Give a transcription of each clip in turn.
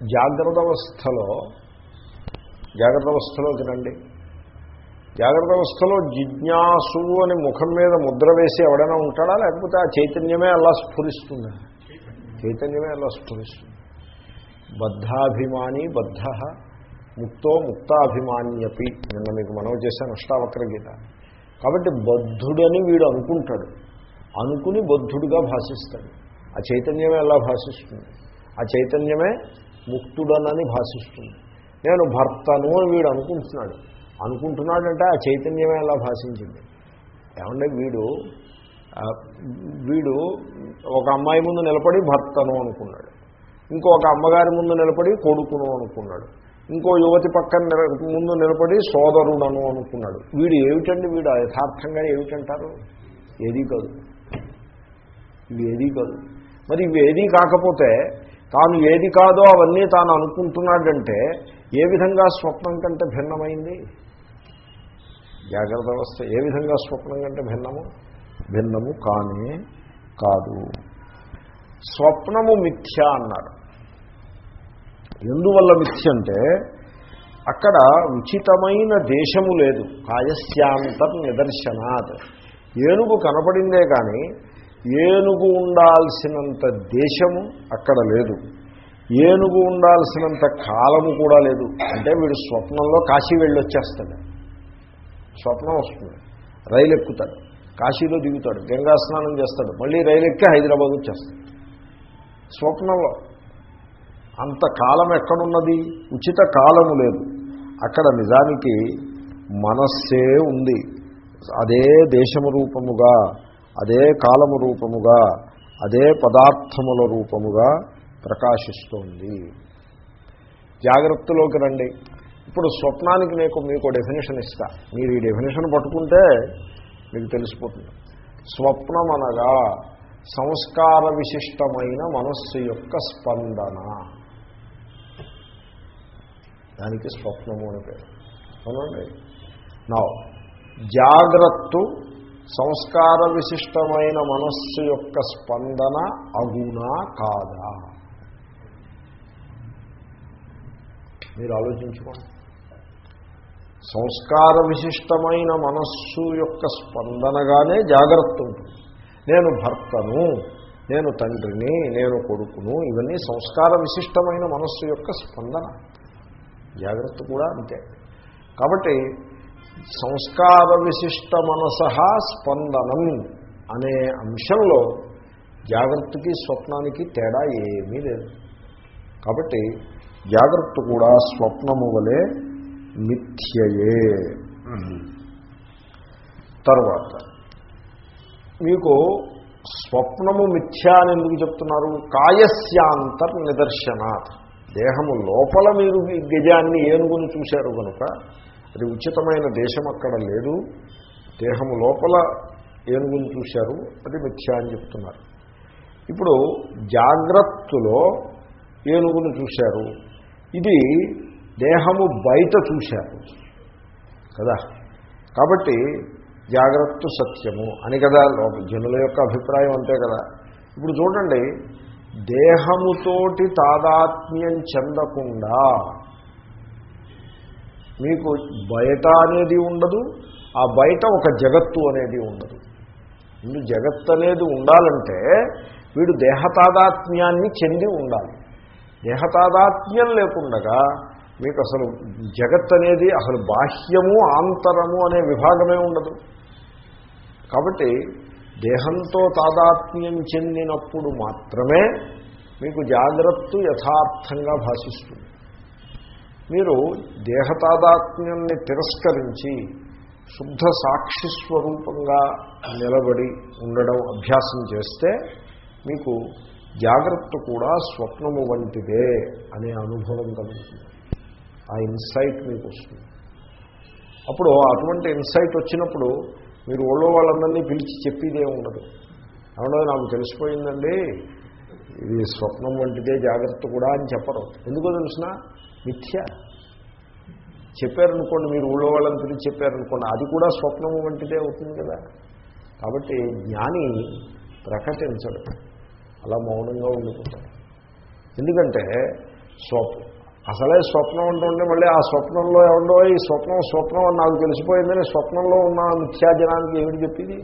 జాగ్రత్త అవస్థలో జాగ్రత్త అవస్థలోకి రండి జాగ్రత్త అవస్థలో జిజ్ఞాసు అని ముఖం మీద ముద్ర వేసి ఎవడైనా ఉంటాడా లేకపోతే ఆ చైతన్యమే అలా స్ఫురిస్తుందా చైతన్యమే అలా స్ఫురిస్తుంది బద్ధాభిమాని బద్ధ ముక్తో ముక్తాభిమాన్యపి నిన్న మీకు మనవి చేశాను అష్టావక్ర గీత కాబట్టి బద్ధుడని వీడు అనుకుంటాడు అనుకుని బద్ధుడుగా భాషిస్తాడు ఆ చైతన్యమే ఎలా భాషిస్తుంది ఆ చైతన్యమే ముక్తుడనని భాషిస్తుంది నేను భర్తను అని వీడు అనుకుంటున్నాడు అనుకుంటున్నాడంటే ఆ చైతన్యమే ఎలా భాషించింది ఏమంటే వీడు ఆ, వీడు ఒక అమ్మాయి ముందు నిలబడి భర్తను అనుకున్నాడు ఇంకొక అమ్మగారి ముందు నిలబడి కొడుకును అనుకున్నాడు ఇంకో యువతి పక్కన నిల- ముందు నిలబడి సోదరుడను అనుకున్నాడు వీడు ఏమిటండి వీడు యథార్థంగా ఏమిటంటారు ఏదీ కాదు ఇవి ఏదీ కాదు మరి ఇవి ఏదీ కాకపోతే తాను ఏది కాదో అవన్నీ తాను అనుకుంటున్నాడంటే ఏ విధంగా స్వప్నం కంటే భిన్నమైంది జాగ్రత్త అవస్థ ఏ విధంగా స్వప్నం కంటే భిన్నము భిన్నము కానే కాదు స్వప్నము మిథ్య అన్నారు ఎందువల్ల మిథ్య అంటే అక్కడ ఉచితమైన దేశము లేదు కాయస్యాంతర్ నిదర్శనాత్ ఏనుగు కనపడిందే కానీ ఏనుగు ఉండాల్సినంత దేశము అక్కడ లేదు ఏనుగు ఉండాల్సినంత కాలము కూడా లేదు అంటే వీడు స్వప్నంలో కాశీ వెళ్ళి వచ్చేస్తాడు స్వప్నం వస్తుంది రైలు ఎక్కుతాడు కాశీలో దిగుతాడు గంగా స్నానం చేస్తాడు మళ్ళీ రైలు ఎక్కి హైదరాబాద్ వచ్చేస్తాడు స్వప్నంలో అంత కాలం ఎక్కడున్నది ఉచిత కాలము లేదు అక్కడ నిజానికి మనస్సే ఉంది అదే దేశము రూపముగా అదే కాలము రూపముగా అదే పదార్థముల రూపముగా ప్రకాశిస్తోంది జాగ్రత్తలోకి రండి ఇప్పుడు స్వప్నానికి మీకు మీకు డెఫినేషన్ ఇస్తా మీరు ఈ డెఫినేషన్ పట్టుకుంటే మీకు తెలిసిపోతుంది స్వప్నం అనగా సంస్కార విశిష్టమైన మనస్సు యొక్క స్పందన దానికి స్వప్నము అని పేరు అవునండి నా జాగ్రత్త సంస్కార విశిష్టమైన మనస్సు యొక్క స్పందన అగునా కాదా మీరు ఆలోచించుకోండి సంస్కార విశిష్టమైన మనస్సు యొక్క స్పందనగానే జాగ్రత్త ఉంటుంది నేను భర్తను నేను తండ్రిని నేను కొడుకును ఇవన్నీ సంస్కార విశిష్టమైన మనస్సు యొక్క స్పందన జాగ్రత్త కూడా అంతే కాబట్టి సంస్కార విశిష్ట మనస స్పందనం అనే అంశంలో జాగ్రత్తకి స్వప్నానికి తేడా ఏమీ లేదు కాబట్టి జాగ్రత్త కూడా స్వప్నము వలె మిథ్యయే తర్వాత మీకు స్వప్నము మిథ్య అని ఎందుకు చెప్తున్నారు కాయస్యాంతర్ నిదర్శనాత్ దేహము లోపల మీరు ఈ గజాన్ని ఏనుగుని చూశారు కనుక అది ఉచితమైన దేశం అక్కడ లేదు దేహము లోపల ఏనుగుని చూశారు అది మిథ్య అని చెప్తున్నారు ఇప్పుడు జాగ్రత్తలో ఏనుగును చూశారు ఇది దేహము బయట చూశారు కదా కాబట్టి జాగ్రత్త సత్యము అని కదా లోక జనుల యొక్క అభిప్రాయం అంతే కదా ఇప్పుడు చూడండి దేహముతోటి తాదాత్మ్యం చెందకుండా మీకు బయట అనేది ఉండదు ఆ బయట ఒక జగత్తు అనేది ఉండదు ముందు జగత్ అనేది ఉండాలంటే వీడు దేహతాదాత్మ్యాన్ని చెంది ఉండాలి దేహతాదాత్మ్యం లేకుండగా మీకు అసలు జగత్ అనేది అసలు బాహ్యము ఆంతరము అనే విభాగమే ఉండదు కాబట్టి దేహంతో తాదాత్మ్యం చెందినప్పుడు మాత్రమే మీకు జాగ్రత్త యథార్థంగా భాషిస్తుంది మీరు దేహతాదాత్మ్యాన్ని తిరస్కరించి శుద్ధ సాక్షి స్వరూపంగా నిలబడి ఉండడం అభ్యాసం చేస్తే మీకు జాగ్రత్త కూడా స్వప్నము వంటిదే అనే అనుభవం కలుగుతుంది ఆ ఇన్సైట్ మీకు వస్తుంది అప్పుడు అటువంటి ఇన్సైట్ వచ్చినప్పుడు మీరు ఒళ్ళో వాళ్ళందరినీ పిలిచి చెప్పేదే ఉండదు అవునో నాకు తెలిసిపోయిందండి ఇది స్వప్నం వంటిదే జాగ్రత్త కూడా అని చెప్పరు ఎందుకో తెలిసిన మిథ్య చెప్పారనుకోండి మీరు ఊళ్ళో వాళ్ళని పిలిచి చెప్పారనుకోండి అది కూడా స్వప్నము వంటిదే అవుతుంది కదా కాబట్టి జ్ఞాని ప్రకటించడు అలా మౌనంగా ఉండిపోతాడు ఎందుకంటే స్వప్నం అసలే స్వప్నం అంటుంటే మళ్ళీ ఆ స్వప్నంలో ఏమండో ఈ స్వప్నం స్వప్నం అని నాకు తెలిసిపోయిందని స్వప్నంలో ఉన్న మిథ్యాజనానికి ఏమిటి చెప్పింది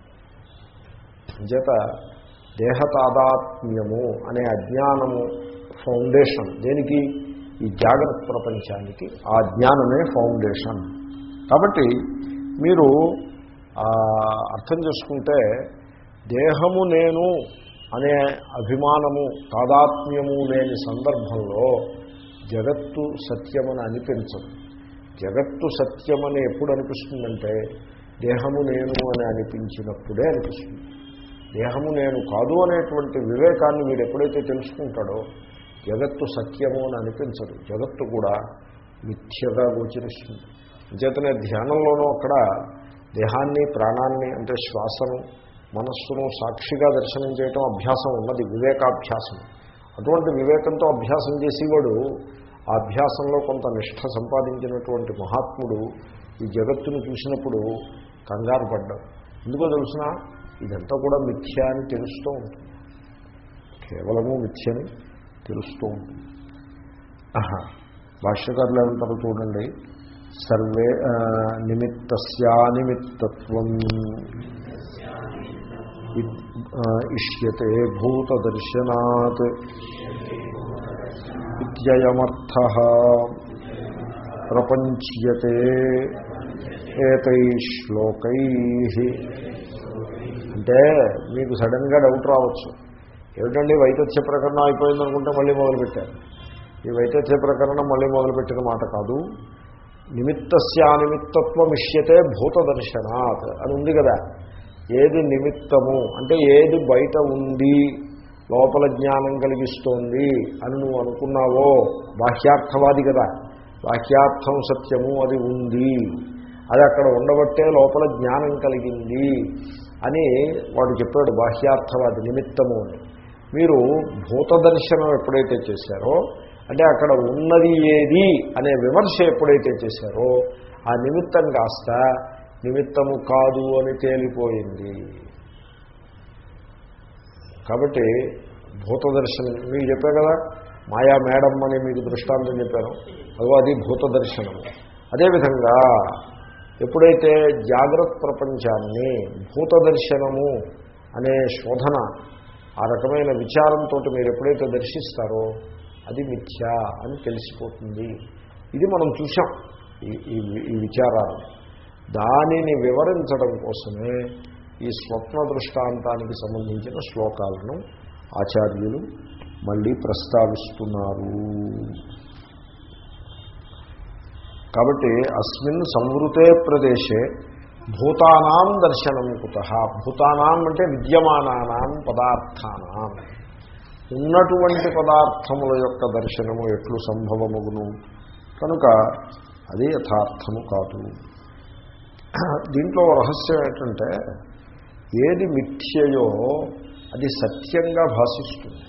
చేత దేహ తాదాత్మ్యము అనే అజ్ఞానము ఫౌండేషన్ దేనికి ఈ జాగ్రత్త ప్రపంచానికి ఆ జ్ఞానమే ఫౌండేషన్ కాబట్టి మీరు ఆ, అర్థం చేసుకుంటే దేహము నేను అనే అభిమానము తాదాత్మ్యము లేని సందర్భంలో జగత్తు సత్యమని అనిపించదు జగత్తు సత్యమని ఎప్పుడు అనిపిస్తుందంటే దేహము నేను అని అనిపించినప్పుడే అనిపిస్తుంది దేహము నేను కాదు అనేటువంటి వివేకాన్ని వీడు ఎప్పుడైతే తెలుసుకుంటాడో జగత్తు సత్యము అని అనిపించదు జగత్తు కూడా మిథ్యగా గోచరిస్తుంది అంచేతనే ధ్యానంలోనూ అక్కడ దేహాన్ని ప్రాణాన్ని అంటే శ్వాసను మనస్సును సాక్షిగా దర్శనం చేయటం అభ్యాసం ఉన్నది వివేకాభ్యాసం అటువంటి వివేకంతో అభ్యాసం చేసేవాడు ఆ అభ్యాసంలో కొంత నిష్ఠ సంపాదించినటువంటి మహాత్ముడు ఈ జగత్తును చూసినప్పుడు కంగారు పడ్డాడు ఎందుకో తెలుసిన ఇదంతా కూడా మిథ్య అని తెలుస్తూ ఉంటుంది కేవలము మిథ్యని తెలుస్తూ ఉంటుంది ఆహా భాష్యకారులు ఏమంటారు చూడండి సర్వే ఆ, నిమిత్తస్యానిమిత్తత్వం ఇ- ఆ, ఇష్యతే భూతదర్శనాత్ ఇత్యయమర్థ ప్రపంచ్యతే ఏతై శ్లోకై అంటే మీకు సడన్గా డౌట్ రావచ్చు ఏమిటండి వైతథ్య ప్రకరణం అయిపోయింది అనుకుంటే మళ్ళీ మొదలుపెట్టారు ఈ వైతథ్య ప్రకరణం మళ్ళీ మొదలుపెట్టిన మాట కాదు నిమిత్తస్యానిమిత్తత్వం ఇష్యతే భూతదర్శనాత్ అని ఉంది కదా ఏది నిమిత్తము అంటే ఏది బయట ఉంది లోపల జ్ఞానం కలిగిస్తోంది అని నువ్వు అనుకున్నావో బాహ్యార్థవాది కదా బాహ్యార్థం సత్యము అది ఉంది అది అక్కడ ఉండబట్టే లోపల జ్ఞానం కలిగింది అని వాడు చెప్పాడు బాహ్యార్థవాది నిమిత్తము అని మీరు భూత దర్శనం ఎప్పుడైతే చేశారో అంటే అక్కడ ఉన్నది ఏది అనే విమర్శ ఎప్పుడైతే చేశారో ఆ నిమిత్తం కాస్త నిమిత్తము కాదు అని తేలిపోయింది కాబట్టి భూత దర్శనం మీకు చెప్పా కదా మాయా మేడం అని మీకు దృష్టాంతం చెప్పాను అదో అది భూత దర్శనము అదేవిధంగా ఎప్పుడైతే జాగ్రత్త ప్రపంచాన్ని భూత దర్శనము అనే శోధన ఆ రకమైన విచారంతో మీరు ఎప్పుడైతే దర్శిస్తారో అది మిథ్య అని తెలిసిపోతుంది ఇది మనం చూసాం ఈ ఈ- ఈ విచారాలు దానిని వివరించడం కోసమే ఈ స్వప్న దృష్టాంతానికి సంబంధించిన శ్లోకాలను ఆచార్యులు మళ్ళీ ప్రస్తావిస్తున్నారు కాబట్టి అస్మిన్ సంవృతే ప్రదేశే భూతానాం దర్శనం కుత భూతానాం అంటే విద్యమానానాం పదార్థానాం ఉన్నటువంటి పదార్థముల యొక్క దర్శనము ఎట్లు సంభవమగును కనుక అది యథార్థము కాదు దీంట్లో రహస్యం ఏంటంటే ఏది మిథ్యయో అది సత్యంగా భాషిస్తుంది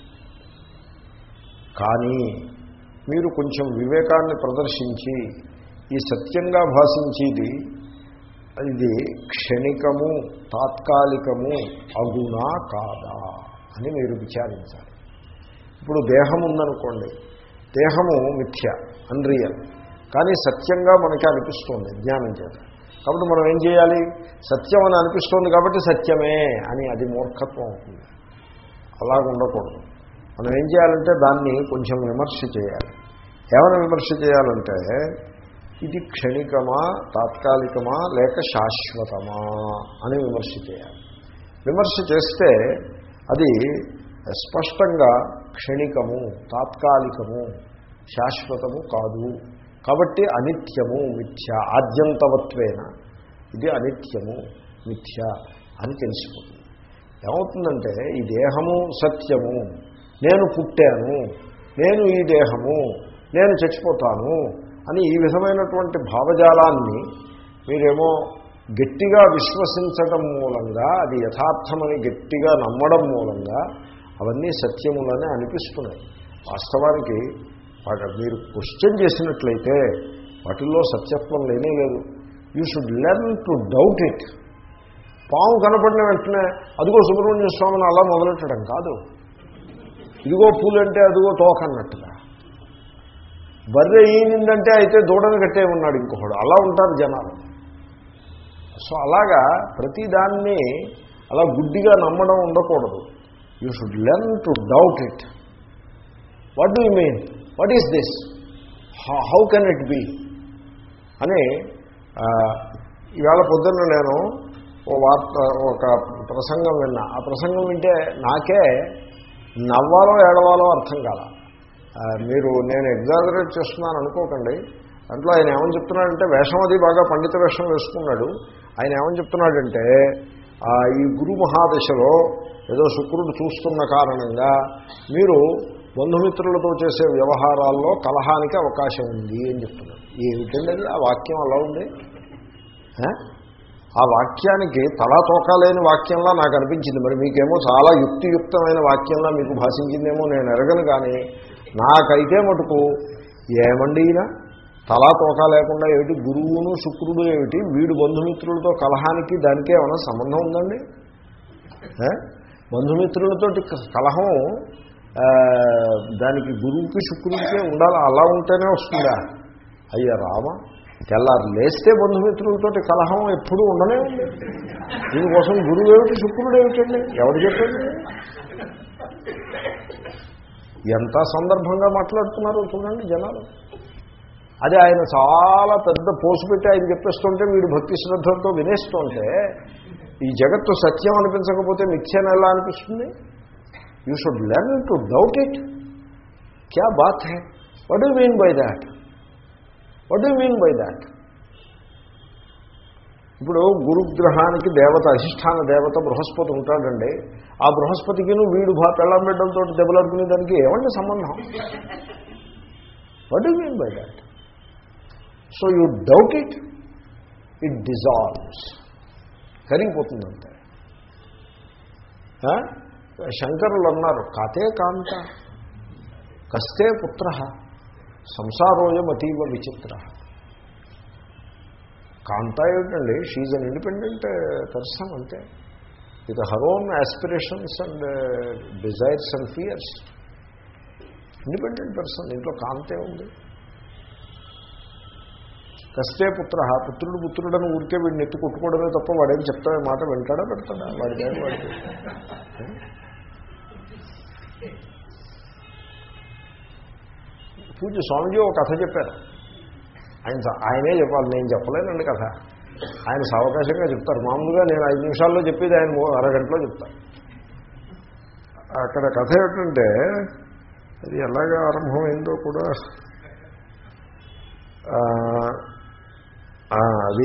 కానీ మీరు కొంచెం వివేకాన్ని ప్రదర్శించి ఈ సత్యంగా భాషించేది ఇది క్షణికము తాత్కాలికము అగునా కాదా అని మీరు విచారించాలి ఇప్పుడు దేహం ఉందనుకోండి దేహము మిథ్య అన్రియల్ కానీ సత్యంగా మనకి అనిపిస్తుంది జ్ఞానం చేత కాబట్టి మనం ఏం చేయాలి సత్యం అని అనిపిస్తోంది కాబట్టి సత్యమే అని అది మూర్ఖత్వం అవుతుంది అలాగ ఉండకూడదు మనం ఏం చేయాలంటే దాన్ని కొంచెం విమర్శ చేయాలి ఏమైనా విమర్శ చేయాలంటే ఇది క్షణికమా తాత్కాలికమా లేక శాశ్వతమా అని విమర్శ చేయాలి విమర్శ చేస్తే అది స్పష్టంగా క్షణికము తాత్కాలికము శాశ్వతము కాదు కాబట్టి అనిత్యము మిథ్య ఆద్యంతవత్వేన ఇది అనిత్యము మిథ్య అని తెలిసిపోతుంది ఏమవుతుందంటే ఈ దేహము సత్యము నేను పుట్టాను నేను ఈ దేహము నేను చచ్చిపోతాను అని ఈ విధమైనటువంటి భావజాలాన్ని మీరేమో గట్టిగా విశ్వసించటం మూలంగా అది యథార్థమని గట్టిగా నమ్మడం మూలంగా అవన్నీ సత్యములనే అనిపిస్తున్నాయి వాస్తవానికి వాటి మీరు క్వశ్చన్ చేసినట్లయితే వాటిల్లో సత్యత్వం లేనే లేదు you should learn to doubt it పాము కనపడిన వెంటనే అదిగో సుబ్రహ్మణ్య స్వామిని అలా మొదలెట్టడం కాదు ఇదిగో పూలు అంటే అదిగో తోక అన్నట్టుగా బర్రె ఈనిందంటే అయితే దూడని కట్టే ఉన్నాడు ఇంకొకడు అలా ఉంటారు జనాలు సో అలాగా ప్రతిదాన్ని అలా గుడ్డిగా నమ్మడం ఉండకూడదు you should learn to doubt it what do you mean what is this how can it be అని ఆ, ఈవేళ పొద్దున్న నేను ఓ వార్త ఒక ప్రసంగం విన్నా ఆ ప్రసంగం వింటే నాకే నవ్వాలో ఏడవాలో అర్థం కాల ఆ, మీరు నేను ఎగ్జాగరేట్ చేస్తున్నాను అనుకోకండి దాంట్లో ఆయన ఏమని చెప్తున్నాడంటే వేషం అది బాగా పండిత వేషం వేసుకున్నాడు ఆయన ఏమని చెప్తున్నాడంటే ఆ, ఈ గురు మహాదశలో ఏదో శుక్రుడు చూస్తున్న కారణంగా మీరు బంధుమిత్రులతో చేసే వ్యవహారాల్లో కలహానికి అవకాశం ఉంది అని చెప్తున్నాడు ఏమిటండి అది ఆ వాక్యం అలా ఉంది ఆ? ఆ వాక్యానికి తలా తోకాలేని వాక్యంలా నాకు అనిపించింది మరి మీకేమో చాలా యుక్తియుక్తమైన వాక్యంలా మీకు భాషించిందేమో నేను ఎరగను కానీ నాకైతే మటుకు ఏమండి ఈయన తలా తోక లేకుండా ఏమిటి గురువును శుక్రుడు ఏమిటి వీడు బంధుమిత్రులతో కలహానికి దానికే ఏమైనా సంబంధం ఉందండి ఏ? బంధుమిత్రులతోటి క- కలహం ఆ, దానికి గురువుకి శుక్రుడికి ఉండాలి అలా ఉంటేనే వస్తుందా అయ్యా రామ తెల్లారు లేస్తే బంధుమిత్రులతోటి కలహం ఎప్పుడూ ఉండనే ఉంది దీనికోసం గురువు ఏమిటి శుక్రుడు ఏమిటండి ఎవరు చెప్పండి ఎంత సందర్భంగా మాట్లాడుతున్నారు చూడండి జనాలు అది ఆయన చాలా పెద్ద పోసు పెట్టి ఆయన చెప్పేస్తుంటే వీడు భక్తి శ్రద్ధలతో వినేస్తుంటే ఈ జగత్తు సత్యం అనిపించకపోతే మిథ్యన ఎలా అనిపిస్తుంది you should learn to doubt it క్యా బాత్ హై what do mean by that what do mean by that ఇప్పుడు గురుగ్రహానికి దేవత అధిష్టాన దేవత బృహస్పతి ఉంటాడండి ఆ బృహస్పతికి వీడు భా పెళ్ళం బిడ్డలతో దెబ్బలాడుకునే దానికి ఏమండి సంబంధం what do mean by that so you doubt it it dissolves కరిగిపోతుందంటే ఆ? శంకరులు అన్నారు కాతే కాంత కస్తే పుత్ర సంసారోయం అతీవ విచిత్ర కాంత ఏమిటండి షీజ్ అన్ ఇండిపెండెంట్ పర్సన్ అంతే with her own aspirations and desires and fears independent person దీంట్లో కాంతే ఉంది కస్తే పుత్ర పుత్రుడు పుత్రుడని ఊరికే వీడిని ఎత్తి కొట్టుకోవడమే తప్ప వాడేం చెప్తాడే మాట వింటాడా పెడతాడా వాడి దాని వాడికి పూజ స్వామిజీ ఒక కథ చెప్పారు ఆయన స- ఆయనే చెప్పాలి నేను చెప్పలేనండి కథ ఆయన సావకాశంగా చెప్తారు మామూలుగా నేను ఐదు నిమిషాల్లో చెప్పేది ఆయన మూ- అరగంటలో చెప్తారు అక్కడ కథ ఏమిటంటే అది ఎలాగా ఆరంభమైందో కూడా ఆ, ఆ, అది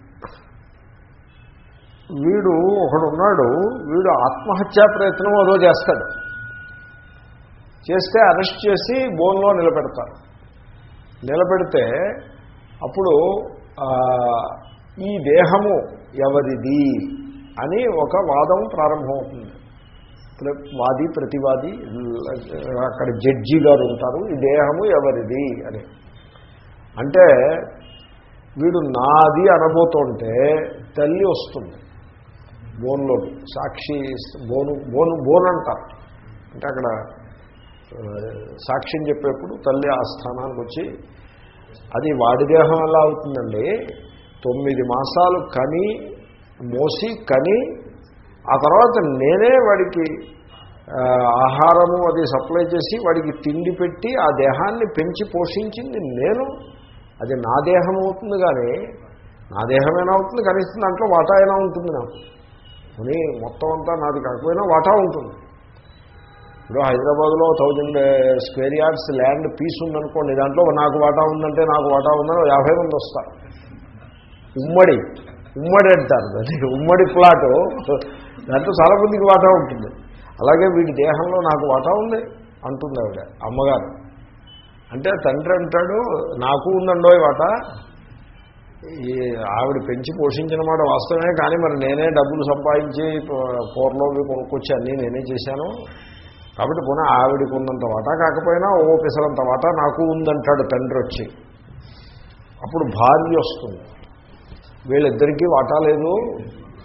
వీడు ఒకడున్నాడు వీడు ఆత్మహత్యా ప్రయత్నం అదో చేస్తాడు చేస్తే అరెస్ట్ చేసి బోన్లో నిలబెడతారు నిలబెడితే అప్పుడు ఆ, ఈ దేహము ఎవరిది అని ఒక వాదం ప్రారంభమవుతుంది ప్ర- వాది ప్రతివాది అక్కడ జడ్జి గారు ఉంటారు ఈ దేహము ఎవరిది అని అంటే వీడు నాది అనబోతుంటే తల్లి వస్తుంది బోన్లోకి సాక్షి బోను బోను బోన్ అంటారు అంటే అక్కడ ఆ, సాక్ష్యం చెప్పేప్పుడు తల్లి ఆ స్థానానికి వచ్చి అది వాడి దేహం ఎలా అవుతుందండి తొమ్మిది మాసాలు కని మోసి కని ఆ తర్వాత నేనే వాడికి ఆ, ఆహారము అది సప్లై చేసి వాడికి తిండి పెట్టి ఆ దేహాన్ని పెంచి పోషించింది నేను అది నా దేహం అవుతుంది కానీ నా దేహమైనా అవుతుంది కనీసం దాంట్లో వాటా అయినా ఉంటుంది నాకు కొని మొత్తం అంతా నాది కాకపోయినా వాటా ఉంటుంది ఇప్పుడు హైదరాబాద్లో thousand square yards land piece ఉందనుకోండి దాంట్లో నాకు వాటా ఉందంటే నాకు వాటా ఉందని ఓ యాభై మంది వస్తారు ఉమ్మడి ఉమ్మడి అంటారు అది ఉమ్మడి ప్లాట్ దాంట్లో చాలా మందికి వాటా ఉంటుంది అలాగే వీడి దేహంలో నాకు వాటా ఉంది అంటుంది ఆవిడ అమ్మగారు అంటే తండ్రి అంటాడు నాకు ఉందండో ఈ వాటా ఈ ఆవిడ పెంచి పోషించిన మాట వాస్తవమే కానీ మరి నేనే డబ్బులు సంపాదించి కూరలోవి కొనుక్కొచ్చి అన్నీ నేనే చేశాను కాబట్టి పోనీ ఆవిడకి ఉన్నంత వాటా కాకపోయినా ఓ పిసరంత వాటా నాకు ఉందంటాడు తండ్రి వచ్చి అప్పుడు భార్య వస్తుంది వీళ్ళిద్దరికీ వాటా లేదు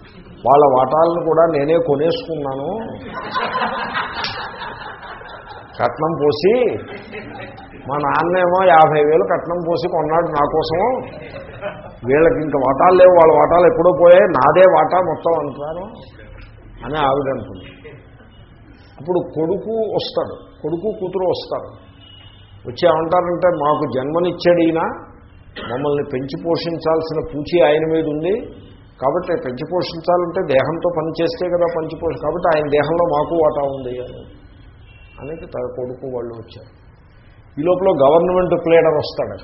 వాళ్ళ వాటాలను కూడా నేనే కొనేసుకున్నాను కట్నం పోసి మా నాన్నేమో యాభై వేలు కట్నం పోసి కొన్నాడు నా కోసము వీళ్ళకి ఇంకా వాటాలు లేవు వాళ్ళ వాటాలు ఎప్పుడో పోయాయి నాదే వాటా మొత్తం అంటారు అని ఆవిడ అంటుంది అప్పుడు కొడుకు వస్తాడు కొడుకు కూతురు వస్తారు వచ్చి ఏమంటారంటే మాకు జన్మనిచ్చాడు ఈయన మమ్మల్ని పెంచి పోషించాల్సిన పూచి ఆయన మీద ఉంది కాబట్టి పెంచి పోషించాలంటే దేహంతో పని చేస్తే కదా పంచి పోషి కాబట్టి ఆయన దేహంలో మాకు వాటా ఉంది అని అనేది తన కొడుకు వాళ్ళు వచ్చారు ఈ లోపల గవర్నమెంట్ ప్లేడర్ వస్తాడు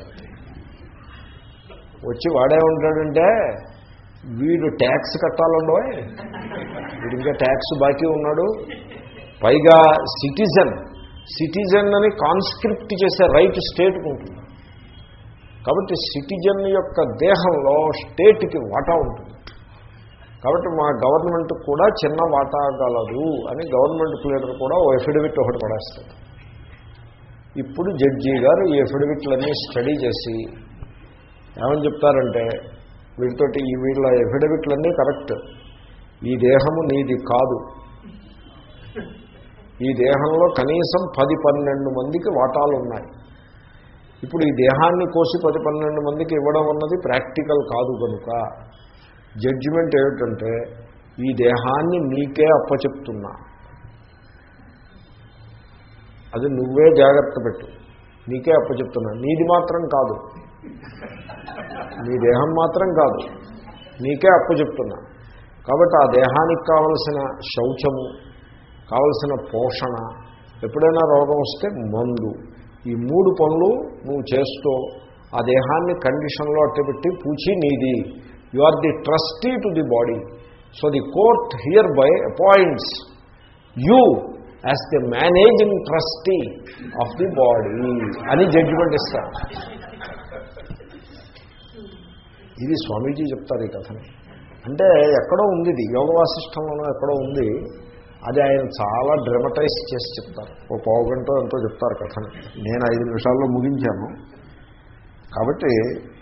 వచ్చి వాడే ఉంటాడంటే వీడు ట్యాక్స్ కట్టాలండో వీడు ఇంకా ట్యాక్స్ బాకీ ఉన్నాడు పైగా సిటిజన్ సిటిజన్ అని కాన్స్క్రిప్ట్ చేసే రైట్ స్టేట్కి ఉంటుంది కాబట్టి సిటిజన్ యొక్క దేహంలో స్టేట్కి వాటా ఉంటుంది కాబట్టి మా గవర్నమెంట్ కూడా చిన్న వాటా గలదు అని గవర్నమెంట్ ప్లేడర్ కూడా ఓ ఎఫిడవిట్ ఒకటి పడేస్తాడు ఇప్పుడు జడ్జి గారు ఈ ఎఫిడవిట్లన్నీ స్టడీ చేసి ఏమని చెప్తారంటే వీటితోటి ఈ వీళ్ళ ఎఫిడవిట్లన్నీ కరెక్ట్ ఈ దేహము నీది కాదు ఈ దేహంలో కనీసం పది పన్నెండు మందికి వాటాలు ఉన్నాయి ఇప్పుడు ఈ దేహాన్ని కోసి పది పన్నెండు మందికి ఇవ్వడం అన్నది ప్రాక్టికల్ కాదు కనుక జడ్జిమెంట్ ఏమిటంటే ఈ దేహాన్ని నీకే అప్పచెప్తున్నా అది నువ్వే జాగ్రత్త పెట్టు నీకే అప్పచెప్తున్నా నీది మాత్రం కాదు నీ దేహం మాత్రం కాదు నీకే అప్పచెప్తున్నా కాబట్టి ఆ దేహానికి కావలసిన శౌచము కావలసిన పోషణ ఎప్పుడైనా రోగం వస్తే మందు ఈ మూడు పనులు నువ్వు చేస్తూ ఆ దేహాన్ని కండిషన్లో అట్టబెట్టి పూచి నీది you are the trustee to the body so the court hereby appoints you as the managing trustee of the body అని జడ్జిమెంట్ ఇస్తారు ఇది స్వామీజీ చెప్తారు ఈ కథని అంటే ఎక్కడో ఉంది ఇది యోగ వాసిష్టంలోనో ఎక్కడో ఉంది అది ఆయన చాలా డ్రమటైజ్ చేసి చెప్తారు ఓ పావు గంట ఎంతో చెప్తారు కథని నేను ఐదు నిమిషాల్లో ముగించాను కాబట్టి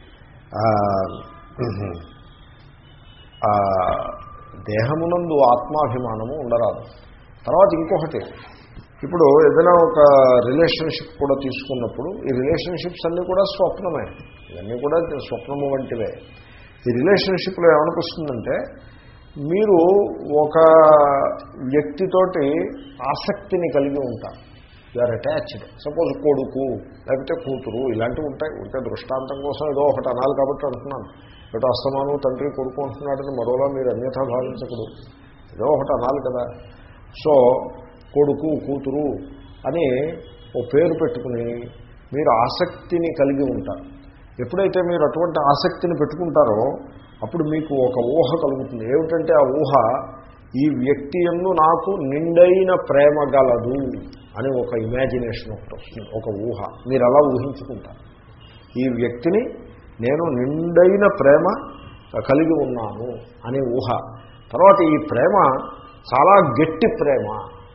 దేహమునందు ఆత్మాభిమానము ఉండరాదు తర్వాత ఇంకొకటి ఇప్పుడు ఏదైనా ఒక రిలేషన్షిప్ కూడా తీసుకున్నప్పుడు ఈ రిలేషన్షిప్స్ అన్నీ కూడా స్వప్నమే ఇవన్నీ కూడా స్వప్నము వంటివే ఈ రిలేషన్షిప్లో ఏమనిపిస్తుందంటే మీరు ఒక వ్యక్తితోటి ఆసక్తిని కలిగి ఉంటారు ఆర్ అటాచ్డ్ సపోజ్ కొడుకు లేకపోతే కూతురు ఇలాంటివి ఉంటాయి ఉంటే దృష్టాంతం కోసం ఏదో ఒకటి అనాలి కాబట్టి అంటున్నాను ఏదో అస్తమానం తండ్రి కొడుకు అంటున్నాడని మరోలా మీరు అన్యథా భావించకూడదు ఏదో ఒకటి అనాలి కదా సో కొడుకు కూతురు అని ఓ పేరు పెట్టుకుని మీరు ఆసక్తిని కలిగి ఉంటారు ఎప్పుడైతే మీరు అటువంటి ఆసక్తిని పెట్టుకుంటారో అప్పుడు మీకు ఒక ఊహ కలుగుతుంది ఏమిటంటే ఆ ఊహ ఈ వ్యక్తి ఎందు నాకు నిండైన ప్రేమ గలదు అని ఒక ఇమాజినేషన్ ఒకటి వస్తుంది ఒక ఊహ మీరు అలా ఊహించుకుంటారు ఈ వ్యక్తిని నేను నిండైన ప్రేమ కలిగి ఉన్నాను అనే ఊహ తర్వాత ఈ ప్రేమ చాలా గట్టి ప్రేమ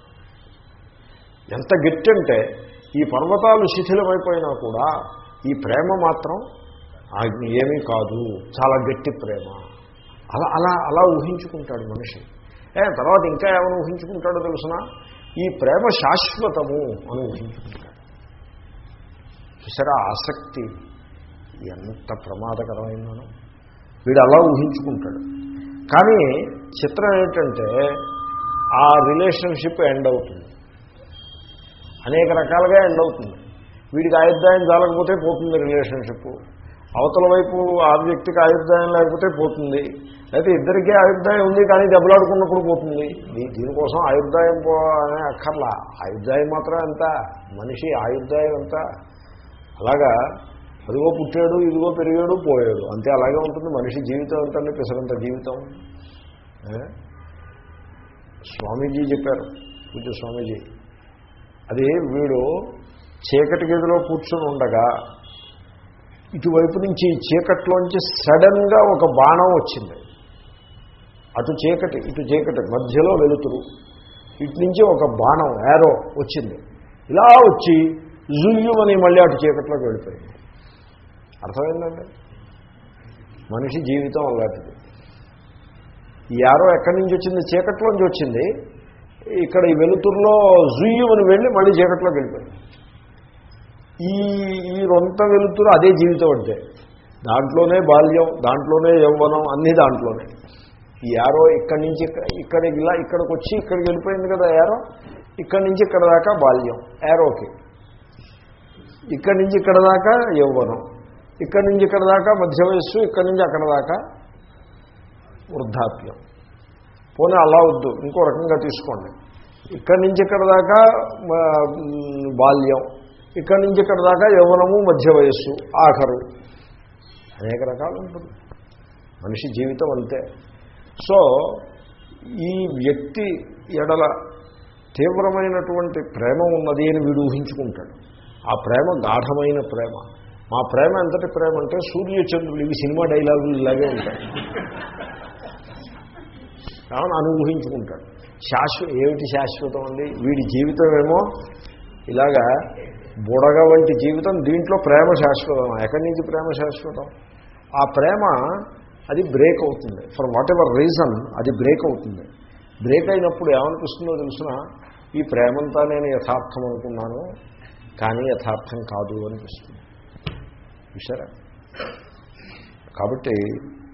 ఎంత గట్టి అంటే ఈ పర్వతాలు శిథిలమైపోయినా కూడా ఈ ప్రేమ మాత్రం ఏమీ కాదు చాలా గట్టి ప్రేమ అలా అలా అలా ఊహించుకుంటాడు మనిషి ఏ తర్వాత ఇంకా ఏమైనా ఊహించుకుంటాడో తెలుసిన ఈ ప్రేమ శాశ్వతము అని ఊహించుకుంటాడు చూసారా ఆసక్తి ఎంత ప్రమాదకరమైందనో వీడు అలా ఊహించుకుంటాడు కానీ చిత్రం ఏంటంటే ఆ రిలేషన్షిప్ ఎండ్ అవుతుంది అనేక రకాలుగా ఎండ్ అవుతుంది వీడికి ఆయుర్దాయం చాలకపోతే పోతుంది రిలేషన్షిప్ అవతల వైపు ఆ వ్యక్తికి ఆయుర్దాయం లేకపోతే పోతుంది అయితే ఇద్దరికీ ఆయుర్దాయం ఉంది కానీ దెబ్బలాడుకున్నప్పుడు పోతుంది దీనికోసం ఆయుర్దాయం పో అనే అక్కర్లా ఆయుర్దాయం మాత్రం ఎంత మనిషి ఆయుర్దాయం ఎంత అలాగా అదిగో పుట్టాడు ఇదిగో పెరిగాడు పోయాడు అంతే అలాగే ఉంటుంది మనిషి జీవితం ఎంతండి పిసరంత జీవితం స్వామీజీ చెప్పారు పూజ స్వామీజీ అది వీడు చీకటి గదిలో కూర్చొని ఉండగా ఇటువైపు నుంచి చీకట్లోంచి సడన్గా ఒక బాణం వచ్చింది అటు చీకటి ఇటు చీకటి మధ్యలో వెలుతురు ఇటు నుంచి ఒక బాణం ఏరో వచ్చింది ఇలా వచ్చి జుయ్యమని మళ్ళీ అటు చీకట్లోకి వెళ్ళిపోయింది అర్థమైందండి మనిషి జీవితం అలాంటిది ఈ యారో ఎక్కడి నుంచి వచ్చింది చీకట్లోంచి వచ్చింది ఇక్కడ ఈ వెలుతురులో జుయ్యమని వెళ్ళి మళ్ళీ చీకట్లోకి వెళ్ళిపోయింది ఈ ఈ రొంత వెలుతురు అదే జీవితం అంటే దాంట్లోనే బాల్యం దాంట్లోనే యవ్వనం అన్నీ దాంట్లోనే ఈ యారో ఇక్కడి నుంచి ఇక్కడ ఇక్కడ ఇలా ఇక్కడికి వచ్చి ఇక్కడికి వెళ్ళిపోయింది కదా యారో ఇక్కడి నుంచి ఇక్కడ దాకా బాల్యం యారోకి ఇక్కడి నుంచి ఇక్కడ దాకా యవ్వనం ఇక్కడి నుంచి ఇక్కడ దాకా మధ్య వయస్సు ఇక్కడి నుంచి అక్కడ దాకా వృద్ధాప్యం పోనీ అలా వద్దు ఇంకో రకంగా తీసుకోండి ఇక్కడి నుంచి ఇక్కడ దాకా మ, మ్, బాల్యం ఇక్కడి నుంచి ఇక్కడ దాకా యవ్వనము మధ్య వయస్సు ఆఖరు అనేక రకాలు ఉంటుంది మనిషి జీవితం అంతే సో ఈ వ్యక్తి ఎడల తీవ్రమైనటువంటి ప్రేమ ఉన్నది అని వీడు ఊహించుకుంటాడు ఆ ప్రేమ గాఢమైన ప్రేమ మా ప్రేమ ఎంతటి ప్రేమ అంటే సూర్యచంద్రులు ఇవి సినిమా డైలాగులు ఇలాగే ఉంటాయి కావున అని ఊహించుకుంటాడు శాశ్వత ఏమిటి శాశ్వతం అండి వీడి జీవితం ఏమో ఇలాగా బుడగ వంటి జీవితం దీంట్లో ప్రేమ శాశ్వతం ఎక్కడి నుంచి ప్రేమ శాశ్వతం ఆ ప్రేమ అది బ్రేక్ అవుతుంది ఫర్ వాట్ ఎవర్ రీజన్ అది బ్రేక్ అవుతుంది బ్రేక్ అయినప్పుడు ఏమనిపిస్తుందో తెలుసిన ఈ ప్రేమంతా నేను యథార్థం అనుకున్నాను కానీ యథార్థం కాదు అనిపిస్తుంది చూసారా కాబట్టి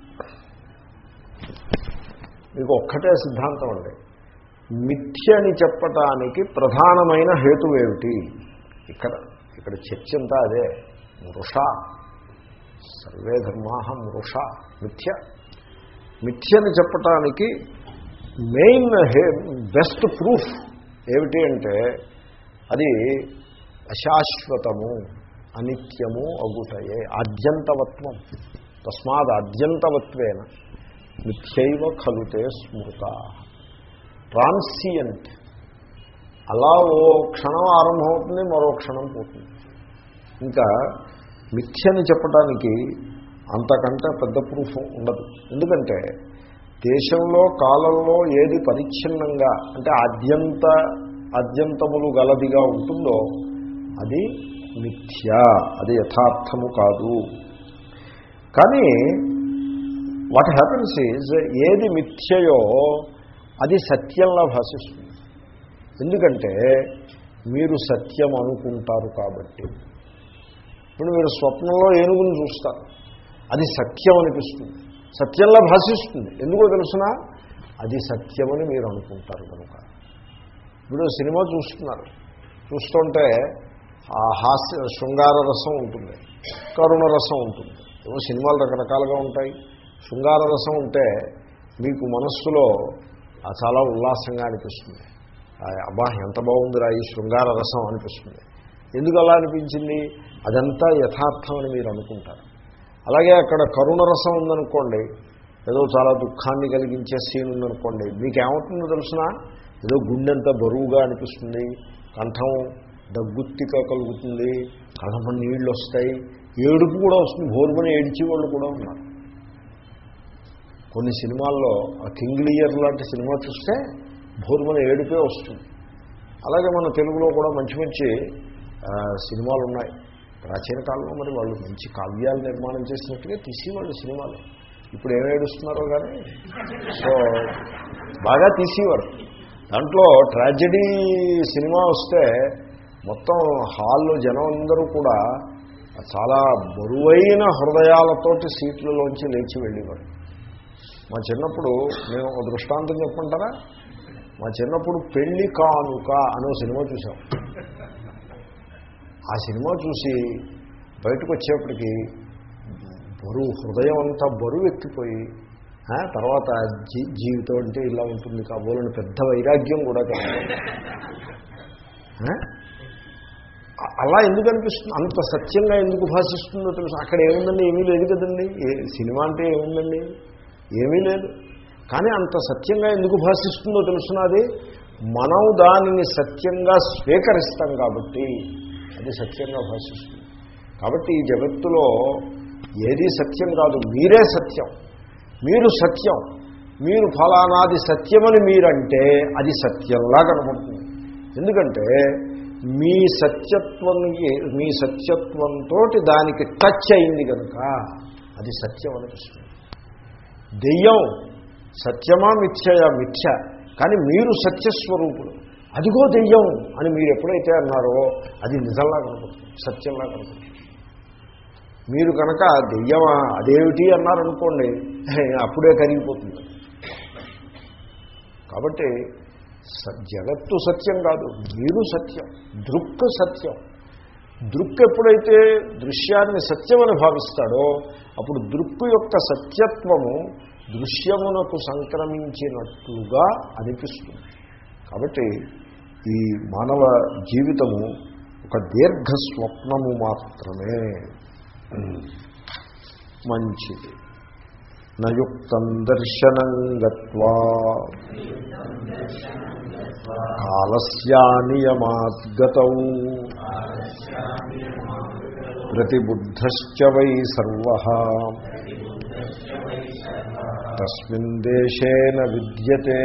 మీకు ఒక్కటే సిద్ధాంతం అండి మిథ్య అని చెప్పటానికి ప్రధానమైన హేతు ఏమిటి ఇక్కడ ఇక్కడ చర్చ అంతా అదే మృష సర్వే ధర్మా మృష మిథ్య మిథ్యని చెప్పటానికి మెయిన్ హే బెస్ట్ ప్రూఫ్ ఏమిటి అంటే అది అశాశ్వతము అనిత్యము అగుటయే ఆద్యంతవత్వం తస్మాత్ ఆద్యంతవత్వేన మిథ్యైవ ఖలుతే స్మృత ట్రాన్సియంట్ అలా ఓ క్షణం ఆరంభమవుతుంది మరో క్షణం పోతుంది ఇంకా మిథ్యని చెప్పడానికి అంతకంటే పెద్ద ప్రూఫ్ ఉండదు ఎందుకంటే దేశంలో కాలంలో ఏది పరిచ్ఛిన్నంగా అంటే ఆద్యంత ఆద్యంతములు గలదిగా ఉంటుందో అది మిథ్య అది యథార్థము కాదు కానీ వాట్ హ్యాపన్స్ ఈజ్ ఏది మిథ్యయో అది సత్యంలా భాషిస్తుంది ఎందుకంటే మీరు సత్యం అనుకుంటారు కాబట్టి ఇప్పుడు మీరు స్వప్నంలో ఏనుగుని చూస్తారు అది సత్యం అనిపిస్తుంది సత్యంలా భాషిస్తుంది ఎందుకో తెలుసిన అది సత్యమని మీరు అనుకుంటారు కనుక ఇప్పుడు సినిమా చూస్తున్నారు చూస్తుంటే ఆ హాస్య శృంగార రసం ఉంటుంది కరుణ రసం ఉంటుంది ఏమో సినిమాలు రకరకాలుగా ఉంటాయి శృంగార రసం ఉంటే మీకు మనస్సులో ఆ చాలా ఉల్లాసంగా అనిపిస్తుంది ఆ అబ్బా ఎంత బాగుందిరా ఈ శృంగార రసం అనిపిస్తుంది ఎందుకు అలా అనిపించింది అదంతా యథార్థం అని మీరు అనుకుంటారు అలాగే అక్కడ కరుణ రసం ఉందనుకోండి ఏదో చాలా దుఃఖాన్ని కలిగించే సీన్ ఉందనుకోండి మీకు ఏమవుతుందో తెలిసిన ఏదో గుండెంత బరువుగా అనిపిస్తుంది కంఠం దగ్గుత్తిక కలుగుతుంది కళ్ళమ నీళ్ళు వస్తాయి ఏడుపు కూడా వస్తుంది భోర్మని ఏడిచే వాళ్ళు కూడా ఉన్నారు కొన్ని సినిమాల్లో ఆ కింగ్లియర్ లాంటి సినిమా చూస్తే భోర్మని ఏడుపే వస్తుంది అలాగే మన తెలుగులో కూడా మంచి మంచి ఆ, సినిమాలు ఉన్నాయి ప్రాచీన కాలంలో మరి వాళ్ళు మంచి కావ్యాలు నిర్మాణం చేసినట్టుగా తీసేవాళ్ళు సినిమాలు ఇప్పుడు ఏం ఏడుస్తున్నారో కానీ సో బాగా తీసేవారు దాంట్లో ట్రాజడీ సినిమా వస్తే మొత్తం హాల్లో జనం అందరూ కూడా చాలా బరువైన హృదయాలతోటి సీట్లలోంచి లేచి వెళ్ళేవారు మా చిన్నప్పుడు నేను ఒక దృష్టాంతం చెప్పంటారా మా చిన్నప్పుడు పెళ్లి కానుక అనే సినిమా చూసాం ఆ సినిమా చూసి బయటకు వచ్చేప్పటికి బరువు హృదయం అంతా బరువు ఎక్కిపోయి ఆ, తర్వాత జీ జీవితం అంటే ఇలా ఉంటుంది కాబోలని పెద్ద వైరాగ్యం కూడా కలిగింది ఆ? అ- అలా ఎందుకు అనిపిస్తుంది అంత సత్యంగా ఎందుకు భాషిస్తుందో తెలుసు అక్కడ ఏముందండి ఏమీ లేదు కదండి ఏ సినిమా అంటే ఏముందండి ఏమీ లేదు కానీ అంత సత్యంగా ఎందుకు భాషిస్తుందో తెలుసున్నది మనం దానిని సత్యంగా స్వీకరిస్తాం కాబట్టి అది సత్యంగా భాషిస్తుంది కాబట్టి ఈ జగత్తులో ఏది సత్యం కాదు మీరే సత్యం మీరు సత్యం మీరు ఫలానాది సత్యమని మీరంటే అది సత్యంలా కనపడుతుంది ఎందుకంటే మీ సత్యత్వానికి మీ సత్యత్వంతో దానికి టచ్ అయింది కనుక అది సత్యం అనిపిస్తుంది దెయ్యం సత్యమా మిథ్యయా మిథ్య కానీ మీరు సత్యస్వరూపుడు అదిగో దెయ్యం అని మీరు ఎప్పుడైతే అన్నారో అది నిజంలా కనపడుతుంది సత్యంలా కనపడుతుంది మీరు కనుక దెయ్యమా అదేమిటి అన్నారనుకోండి అప్పుడే కరిగిపోతుంది కాబట్టి స- జగత్తు సత్యం కాదు మీరు సత్యం దృక్ సత్యం దృక్ ఎప్పుడైతే దృశ్యాన్ని సత్యమని భావిస్తాడో అప్పుడు దృక్కు యొక్క సత్యత్వము దృశ్యమునకు సంక్రమించినట్లుగా అనిపిస్తుంది కాబట్టి ఈ మానవ జీవితము ఒక దీర్ఘ స్వప్నము మాత్రమే మంచిది నయుక్తం దర్శనం గత్వా కాలస్యానియమాద్గతౌ ప్రతిబుద్ధశ్చ వై సర్వ తస్మిన్ దేశేన విద్యతే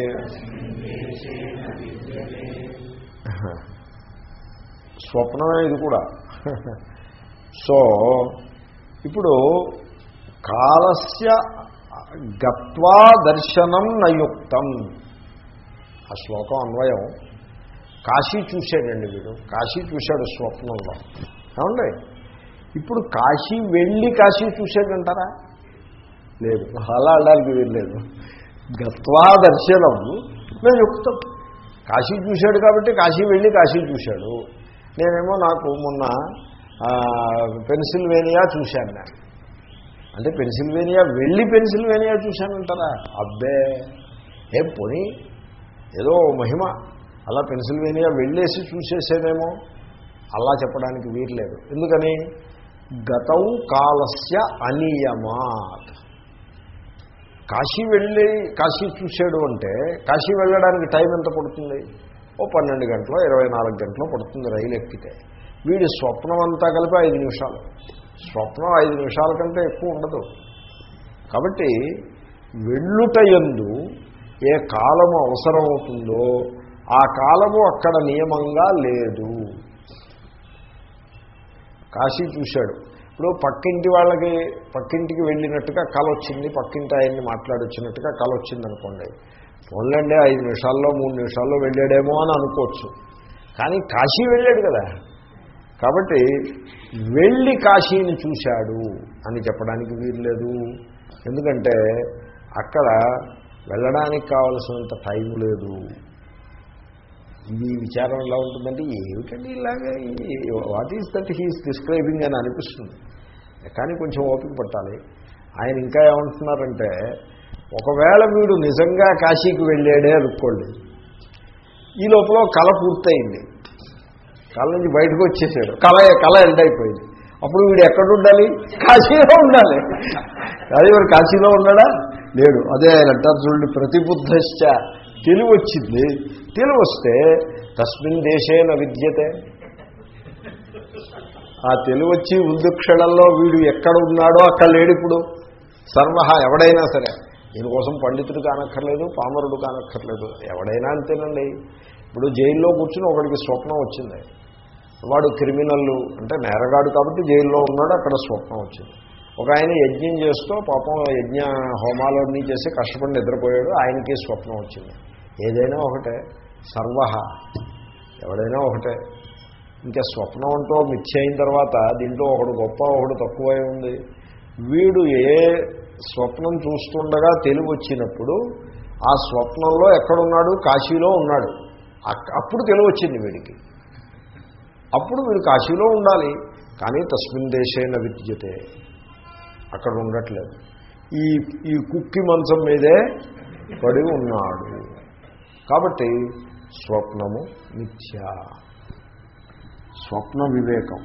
స్వప్నమే ఇది కూడా సో ఇప్పుడు కాలస్య గత్వా దర్శనం నయుక్తం ఆ శ్లోకం అన్వయం కాశీ చూశాడండి వీడు కాశీ చూశాడు స్వప్నంలో ఏమండి ఇప్పుడు కాశీ వెళ్ళి కాశీ చూశాడంటారా లేదు అలా అనడానికి వీల్లేదు గత్వా దర్శనం నయుక్తం కాశీ చూశాడు కాబట్టి కాశీ వెళ్ళి కాశీ చూశాడు నేనేమో నాకు మొన్న ఆ, పెన్సిల్వేనియా చూశాను నేను అంటే పెన్సిల్వేనియా వెళ్ళి పెన్సిల్వేనియా చూశానంటారా అబ్బే ఏం పోనీ ఏదో మహిమ అలా పెన్సిల్వేనియా వెళ్ళేసి చూసేసేదేమో అలా చెప్పడానికి వీర్లేదు ఎందుకని గతం కాలస్య అనియమాత్ కాశీ వెళ్ళి కాశీ చూశాడు అంటే కాశీ వెళ్ళడానికి టైం ఎంత పడుతుంది ఓ పన్నెండు గంటలో ఇరవై నాలుగు గంటలో పడుతుంది రైలు ఎక్కితే వీడి స్వప్నం అంతా కలిపి ఐదు నిమిషాలు స్వప్నం ఐదు నిమిషాల కంటే ఎక్కువ ఉండదు కాబట్టి వెళ్ళుట యందు ఏ కాలము అవసరమవుతుందో ఆ కాలము అక్కడ నియమంగా లేదు కాశీ చూశాడు ఇప్పుడు పక్కింటి వాళ్ళకి పక్కింటికి వెళ్ళినట్టుగా కళ వచ్చింది పక్కింటి ఆయన్ని మాట్లాడొచ్చినట్టుగా కళ వచ్చింది అనుకోండి పోన్లండి ఐదు నిమిషాల్లో మూడు నిమిషాల్లో వెళ్ళాడేమో అని అనుకోవచ్చు కానీ కాశీ వెళ్ళాడు కదా కాబట్టి వెళ్ళి కాశీని చూశాడు అని చెప్పడానికి వీల్లేదు ఎందుకంటే అక్కడ వెళ్ళడానికి కావలసినంత టైం లేదు ఈ విచారం ఎలా ఉంటుందంటే ఏమిటండి ఇలాగే what is that he's describing అని అనిపిస్తుంది కానీ కొంచెం ఓపిక పట్టాలి ఆయన ఇంకా ఏమంటున్నారంటే ఒకవేళ వీడు నిజంగా కాశీకి వెళ్ళాడే అనుకోండి ఈ లోపల కళ పూర్తయింది కళ నుంచి బయటకు వచ్చేసాడు కళ కళ ఎండ్ అయిపోయింది అప్పుడు వీడు ఎక్కడ ఉండాలి కాశీలో ఉండాలి అదే మరి కాశీలో ఉన్నాడా లేడు అదే ఆయన అంటారు చూడండి ప్రతిబుద్ధశ్చ తెలివి వచ్చింది తెలివి వస్తే తస్మిన్ దేశేన విద్యతే ఆ తెలివి వచ్చి ముందు క్షణంలో వీడు ఎక్కడ ఉన్నాడో అక్కడ లేడు ఇప్పుడు సర్వ ఎవడైనా సరే దీనికోసం పండితుడు కానక్కర్లేదు పామరుడు కానక్కర్లేదు ఎవడైనా అంతేనండి ఇప్పుడు జైల్లో కూర్చుని ఒకడికి స్వప్నం వచ్చింది వాడు క్రిమినల్ అంటే నేరగాడు కాబట్టి జైల్లో ఉన్నాడు అక్కడ స్వప్నం వచ్చింది ఒక ఆయన యజ్ఞం చేస్తూ పాపం యజ్ఞ హోమాలన్నీ చేసి కష్టపడి నిద్రపోయాడు ఆయనకి స్వప్నం వచ్చింది ఏదైనా ఒకటే సర్వ ఎవడైనా ఒకటే ఇంకా స్వప్నం అంటూ మిథ్య అయిన తర్వాత దీంట్లో ఒకడు గొప్ప ఒకడు తక్కువ ఉంది వీడు ఏ స్వప్నం చూస్తుండగా తెలివి వచ్చినప్పుడు ఆ స్వప్నంలో ఎక్కడున్నాడు కాశీలో ఉన్నాడు అక్- అప్పుడు తెలివి వచ్చింది వీడికి అప్పుడు వీడు కాశీలో ఉండాలి కానీ తస్మిన్ దేశేన విద్యతే అక్కడ ఉండట్లేదు ఈ ఈ కుక్కి మంచం మీదే పడి ఉన్నాడు కాబట్టి స్వప్నము మిథ్య స్వప్న వివేకం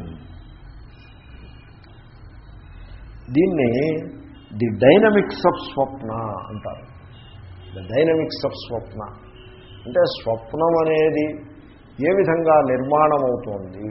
దీన్ని ది డైనమిక్స్ ఆఫ్ స్వప్న అంటారు ద డైనమిక్స్ ఆఫ్ స్వప్న అంటే స్వప్నం అనేది ఏ విధంగా నిర్మాణం అవుతోంది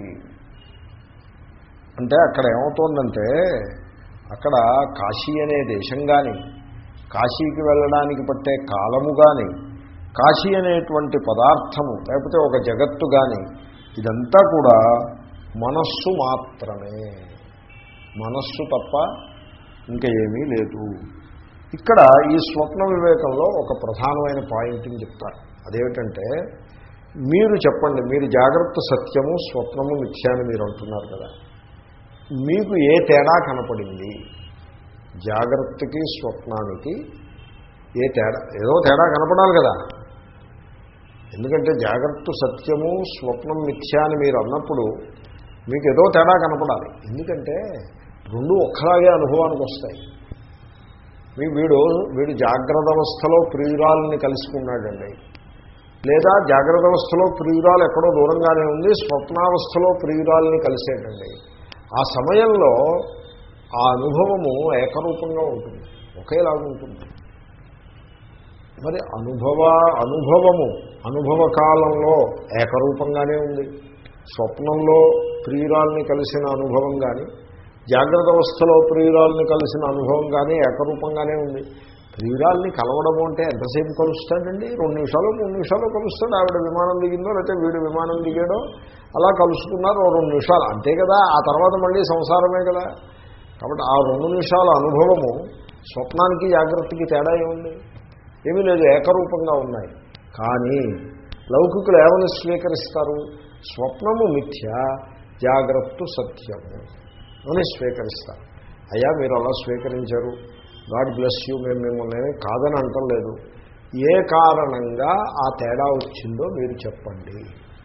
అంటే అక్కడ ఏమవుతోందంటే అక్కడ కాశీ అనే దేశం కానీ కాశీకి వెళ్ళడానికి పట్టే కాలము కానీ కాశీ అనేటువంటి పదార్థము లేకపోతే ఒక జగత్తు కానీ ఇదంతా కూడా మనస్సు మాత్రమే మనస్సు తప్ప ఇంకా ఏమీ లేదు ఇక్కడ ఈ స్వప్న వివేకంలో ఒక ప్రధానమైన పాయింట్ని చెప్తారు అదేమిటంటే మీరు చెప్పండి మీరు జాగ్రత్త సత్యము స్వప్నము మిథ్య అని మీరు అంటున్నారు కదా మీకు ఏ తేడా కనపడింది జాగ్రత్తకి స్వప్నానికి ఏ తేడా ఏదో తేడా కనపడాలి కదా ఎందుకంటే జాగ్రత్త సత్యము స్వప్నం మిథ్య అని మీరు అన్నప్పుడు మీకు ఏదో తేడా కనపడాలి ఎందుకంటే రెండు ఒక్కలాగే అనుభవానికి వస్తాయి మీ వీడు వీడు జాగ్రత్త అవస్థలో ప్రియురాలని కలుసుకున్నాడండి లేదా జాగ్రత్త అవస్థలో ప్రియురాలు ఎక్కడో దూరంగానే ఉంది స్వప్నావస్థలో ప్రియురాలని కలిసేటండి ఆ సమయంలో ఆ అనుభవము ఏకరూపంగా ఉంటుంది ఒకేలాగా ఉంటుంది మరి అనుభవ అనుభవము అనుభవ కాలంలో ఏకరూపంగానే ఉంది స్వప్నంలో ప్రియురాల్ని కలిసిన అనుభవం కానీ జాగ్రత్త అవస్థలో ప్రియురాల్ని కలిసిన అనుభవం కానీ ఏకరూపంగానే ఉంది ప్రియురాల్ని కలవడము అంటే ఎంతసేపు కలుస్తాడండి రెండు నిమిషాలు మూడు నిమిషాలు కలుస్తాడు ఆవిడ విమానం దిగిందో లేకపోతే వీడు విమానం దిగాడో అలా కలుసుకున్నారు ఓ రెండు నిమిషాలు అంతే కదా ఆ తర్వాత మళ్ళీ సంసారమే కదా కాబట్టి ఆ రెండు నిమిషాల అనుభవము స్వప్నానికి జాగ్రత్తకి తేడా ఏముంది ఏమీ లేదు ఏకరూపంగా ఉన్నాయి కానీ లౌకికులు ఏమని స్వీకరిస్తారు స్వప్నము మిథ్య జాగ్రత్త సత్యము అని స్వీకరిస్తారు అయ్యా మీరు అలా స్వీకరించారు గాడ్ బ్లెస్ యూ మేము మిమ్మల్ని కాదని అంటలేదు ఏ కారణంగా ఆ తేడా వచ్చిందో మీరు చెప్పండి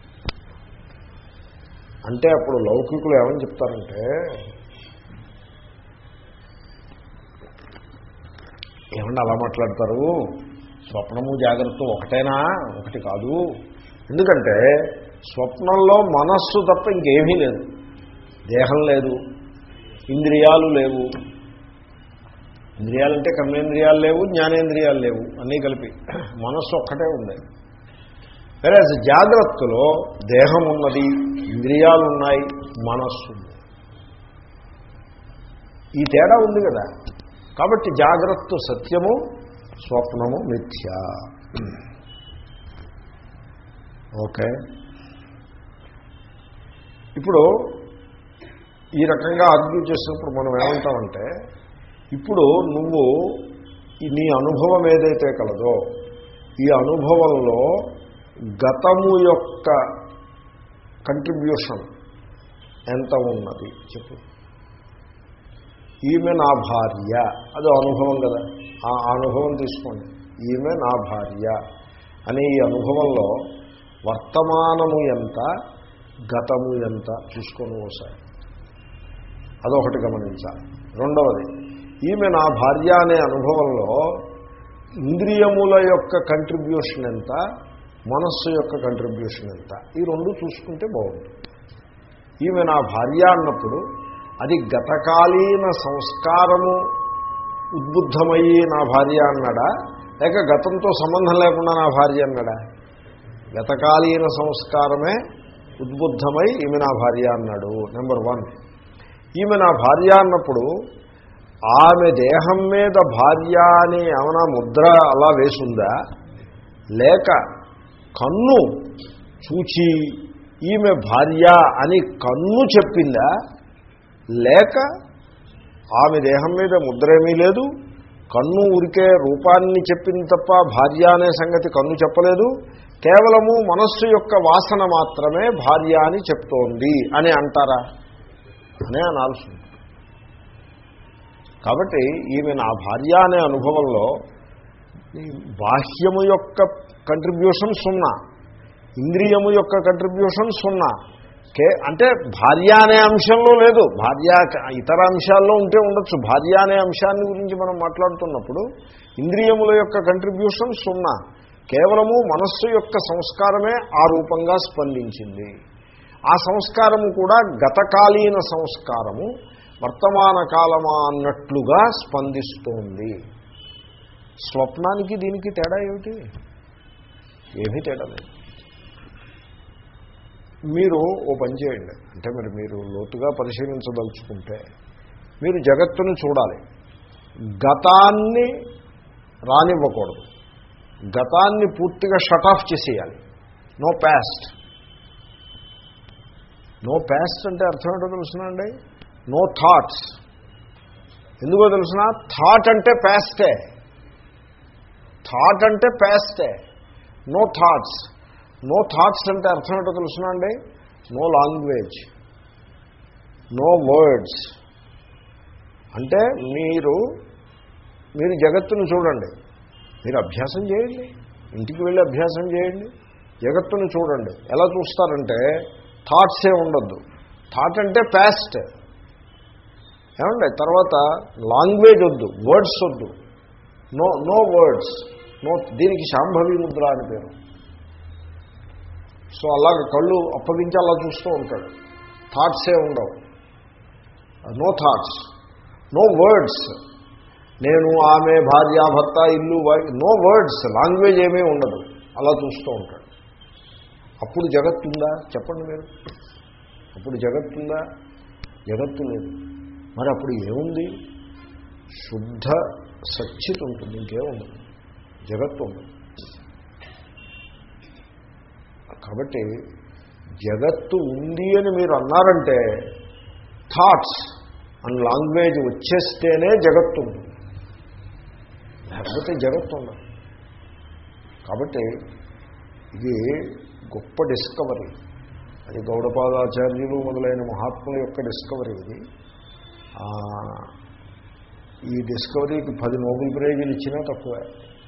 అంటే అప్పుడు లౌకికులు ఏమని చెప్తారంటే ఏమన్నా అలా మాట్లాడతారు స్వప్నము జాగ్రత్త ఒకటేనా ఒకటి కాదు ఎందుకంటే స్వప్నంలో మనస్సు తప్ప ఇంకేమీ లేదు దేహం లేదు ఇంద్రియాలు లేవు ఇంద్రియాలంటే కర్మేంద్రియాలు లేవు జ్ఞానేంద్రియాలు లేవు అన్నీ కలిపి మనస్సు ఒక్కటే ఉంది వేరే జాగ్రత్తలో దేహం ఉన్నది ఇంద్రియాలు ఉన్నాయి మనస్సు ఉంది ఈ తేడా ఉంది కదా కాబట్టి జాగ్రత్త సత్యము స్వప్నము మిథ్య ఓకే ఇప్పుడు ఈ రకంగా ఆర్గ్యూ చేసినప్పుడు మనం ఏమంటామంటే ఇప్పుడు నువ్వు ఈ నీ అనుభవం ఏదైతే కలదో ఈ అనుభవంలో గతము యొక్క కంట్రిబ్యూషన్ ఎంత ఉన్నది చెప్పు ఈమె నా భార్య అది అనుభవం కదా ఆ అనుభవం తీసుకోండి ఈమె నా భార్య అనే ఈ అనుభవంలో వర్తమానము ఎంత గతము ఎంత చూసుకొని ఒకసారి అదొకటి గమనించాలి రెండవది ఈమె నా భార్య అనే అనుభవంలో ఇంద్రియముల యొక్క కంట్రిబ్యూషన్ ఎంత మనస్సు యొక్క కంట్రిబ్యూషన్ ఎంత ఈ రెండు చూసుకుంటే బాగుంటుంది ఈమె నా భార్య అన్నప్పుడు అది గతకాలీన సంస్కారము ఉద్బుద్ధమయ్యి నా భార్య అన్నాడా లేక గతంతో సంబంధం లేకుండా నా భార్య అన్నాడా గతకాలీన సంస్కారమే ఉద్బుద్ధమై ఈమె నా భార్య అన్నాడు నెంబర్ వన్ ఈమె నా భార్య అన్నప్పుడు ఆమె దేహం మీద భార్య అని ఏమైనా ముద్ర అలా వేసుందా లేక కన్ను చూచి ఈమె భార్య అని కన్ను చెప్పిందా లేక ఆమె దేహం మీద ముద్రేమీ లేదు కన్ను ఉరికే రూపాన్ని చెప్పింది తప్ప భార్య అనే సంగతి కన్ను చెప్పలేదు కేవలము మనస్సు యొక్క వాసన మాత్రమే భార్య అని చెప్తోంది అని అంటారా అనే అనాల్సి ఉంది కాబట్టి ఈమె నా భార్య అనే అనుభవంలో ఈ బాహ్యము యొక్క కంట్రిబ్యూషన్ సున్నా ఇంద్రియము యొక్క కంట్రిబ్యూషన్ సున్నా కే అంటే భార్య అనే అంశంలో లేదు భార్య ఇతర అంశాల్లో ఉంటే ఉండొచ్చు భార్య అనే అంశాన్ని గురించి మనం మాట్లాడుతున్నప్పుడు ఇంద్రియముల యొక్క కంట్రిబ్యూషన్ సున్నా కేవలము మనస్సు యొక్క సంస్కారమే ఆ రూపంగా స్పందించింది ఆ సంస్కారము కూడా గతకాలీన సంస్కారము వర్తమాన కాలమా అన్నట్లుగా స్పందిస్తోంది స్వప్నానికి దీనికి తేడా ఏమిటి ఏమీ తేడా లేదు మీరు ఓ పని చేయండి అంటే మరి మీరు లోతుగా పరిశీలించదలుచుకుంటే మీరు జగత్తును చూడాలి గతాన్ని రానివ్వకూడదు గతాన్ని పూర్తిగా షట్ ఆఫ్ చేసేయాలి నో ప్యాస్ట్ నో ప్యాస్ట్ అంటే అర్థం ఏంటో తెలుసునండి నో థాట్స్ ఎందుకో తెలుసిన థాట్ అంటే ప్యాస్టే థాట్ అంటే పాస్టే నో థాట్స్ నో థాట్స్ అంటే అర్థం ఏంటో తెలుసునా అండి నో లాంగ్వేజ్ నో వర్డ్స్ అంటే మీరు మీరు జగత్తును చూడండి మీరు అభ్యాసం చేయండి ఇంటికి వెళ్ళి అభ్యాసం చేయండి జగత్తును చూడండి ఎలా చూస్తారంటే థాట్సే ఉండొద్దు థాట్ అంటే పాస్ట్ ఏమండి తర్వాత లాంగ్వేజ్ వద్దు వర్డ్స్ వద్దు నో నో వర్డ్స్ నో దీనికి శాంభవి ముద్ర అని పేరు సో అలాగ కళ్ళు అప్పగించి అలా చూస్తూ ఉంటాడు థాట్సే ఉండవు నో థాట్స్ నో వర్డ్స్ నేను ఆమె భార్య భర్త ఇల్లు నో వర్డ్స్ లాంగ్వేజ్ ఏమీ ఉండదు అలా చూస్తూ ఉంటాడు అప్పుడు జగత్తుందా చెప్పండి మీరు అప్పుడు జగత్తుందా జగత్తు లేదు మరి అప్పుడు ఏముంది శుద్ధ సచ్చిత్ ఉంటుంది ఇంకేముండదు జగత్తు ఉండదు కాబట్టి జగత్తు ఉంది అని మీరు అన్నారంటే థాట్స్ అండ్ లాంగ్వేజ్ వచ్చేస్తేనే జగత్తు ఉంటుంది లేకపోతే జగత్తు ఉండదు కాబట్టి ఇది గొప్ప డిస్కవరీ అది గౌడపాదాచార్యులు మొదలైన మహాత్ముల యొక్క డిస్కవరీ ఇది ఆ, ఈ డిస్కవరీకి పది నోబెల్ ప్రైజులు ఇచ్చినా తక్కువే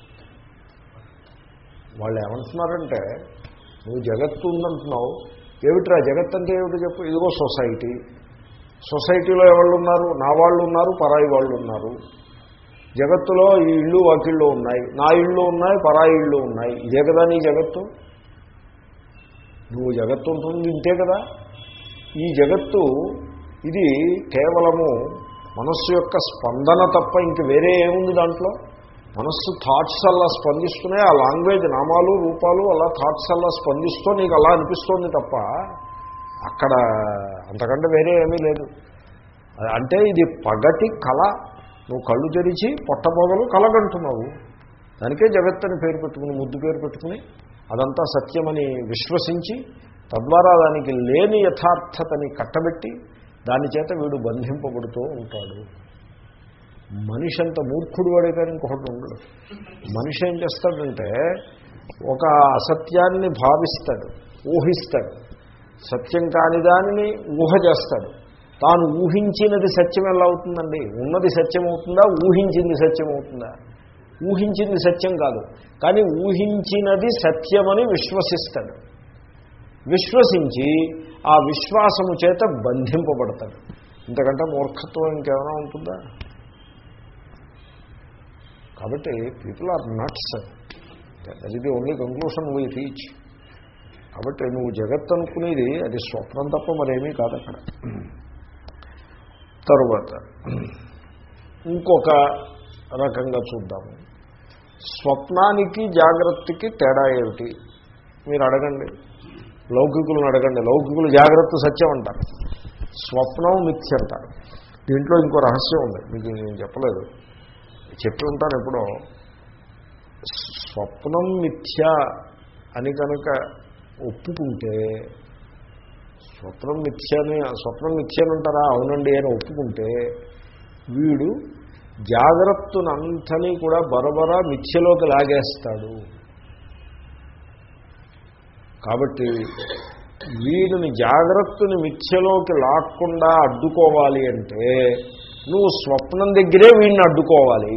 వాళ్ళు ఏమంటున్నారంటే నువ్వు జగత్తు ఉందంటున్నావు ఏమిట్రా జగత్ అంటే ఏమిటో చెప్పు ఇదిగో సొసైటీ సొసైటీలో ఎవళ్ళు ఉన్నారు నా వాళ్ళు ఉన్నారు పరాయి వాళ్ళు ఉన్నారు జగత్తులో ఈ ఇళ్ళు వాకిళ్ళు ఉన్నాయి నా ఇళ్ళు ఉన్నాయి పరాయి ఇళ్ళు ఉన్నాయి ఇదే కదా నీ జగత్తు నువ్వు జగత్తు ఉంటుంది ఇంతే కదా ఈ జగత్తు ఇది కేవలము మనస్సు యొక్క స్పందన తప్ప ఇంక వేరే ఏముంది దాంట్లో మనస్సు థాట్స్ అలా స్పందిస్తున్నాయి ఆ లాంగ్వేజ్ నామాలు రూపాలు అలా థాట్స్ అలా స్పందిస్తూ నీకు అలా అనిపిస్తోంది తప్ప అక్కడ అంతకంటే వేరే ఏమీ లేదు అంటే ఇది పగటి కళ నువ్వు కళ్ళు తెరిచి పొట్టబోగలు కలగంటున్నావు దానికే జగత్తని పేరు పెట్టుకుని ముద్దు పేరు పెట్టుకుని అదంతా సత్యమని విశ్వసించి తద్వారా దానికి లేని యథార్థతని కట్టబెట్టి దాని చేత వీడు బంధింపబడుతూ ఉంటాడు మనిషి అంత మూర్ఖుడు వాడే కానీ ఇంకొకటి ఉండడు మనిషి ఏం చేస్తాడంటే ఒక అసత్యాన్ని భావిస్తాడు ఊహిస్తాడు సత్యం కాని దానిని ఊహ చేస్తాడు తాను ఊహించినది సత్యం ఎలా అవుతుందండి ఉన్నది సత్యం అవుతుందా ఊహించింది సత్యం అవుతుందా ఊహించింది సత్యం కాదు కానీ ఊహించినది సత్యమని విశ్వసిస్తాడు విశ్వసించి ఆ విశ్వాసము చేత బంధింపబడతాడు ఇంతకంటే మూర్ఖత్వం ఇంకేమైనా ఉంటుందా కాబట్టి పీపుల్ ఆర్ నట్స్ దట్ ఇది ఓన్లీ కంక్లూషన్ వీ రీచ్ కాబట్టి నువ్వు జగత్ అనుకునేది అది స్వప్నం తప్ప మరేమీ కాదు అక్కడ తరువాత ఇంకొక రకంగా చూద్దాము స్వప్నానికి జాగ్రత్తకి తేడా ఏమిటి మీరు అడగండి లౌకికులను అడగండి లౌకికులు జాగ్రత్త సత్యం అంటారు స్వప్నం మిథ్య అంటారు దీంట్లో ఇంకో రహస్యం ఉంది మీకు నేను చెప్పలేదు చెప్పి ఉంటాను ఎప్పుడో స్వప్నం మిథ్య అని కనుక ఒప్పుకుంటే స్వప్నం మిథ్యని స్వప్నం మిథ్యని అంటారా అవునండి అని ఒప్పుకుంటే వీడు జాగ్రత్తనంతని కూడా బరబరా మిథ్యలోకి లాగేస్తాడు కాబట్టి వీడిని జాగ్రత్తని మిథ్యలోకి లాక్కుండా అడ్డుకోవాలి అంటే నువ్వు స్వప్నం దగ్గరే వీడిని అడ్డుకోవాలి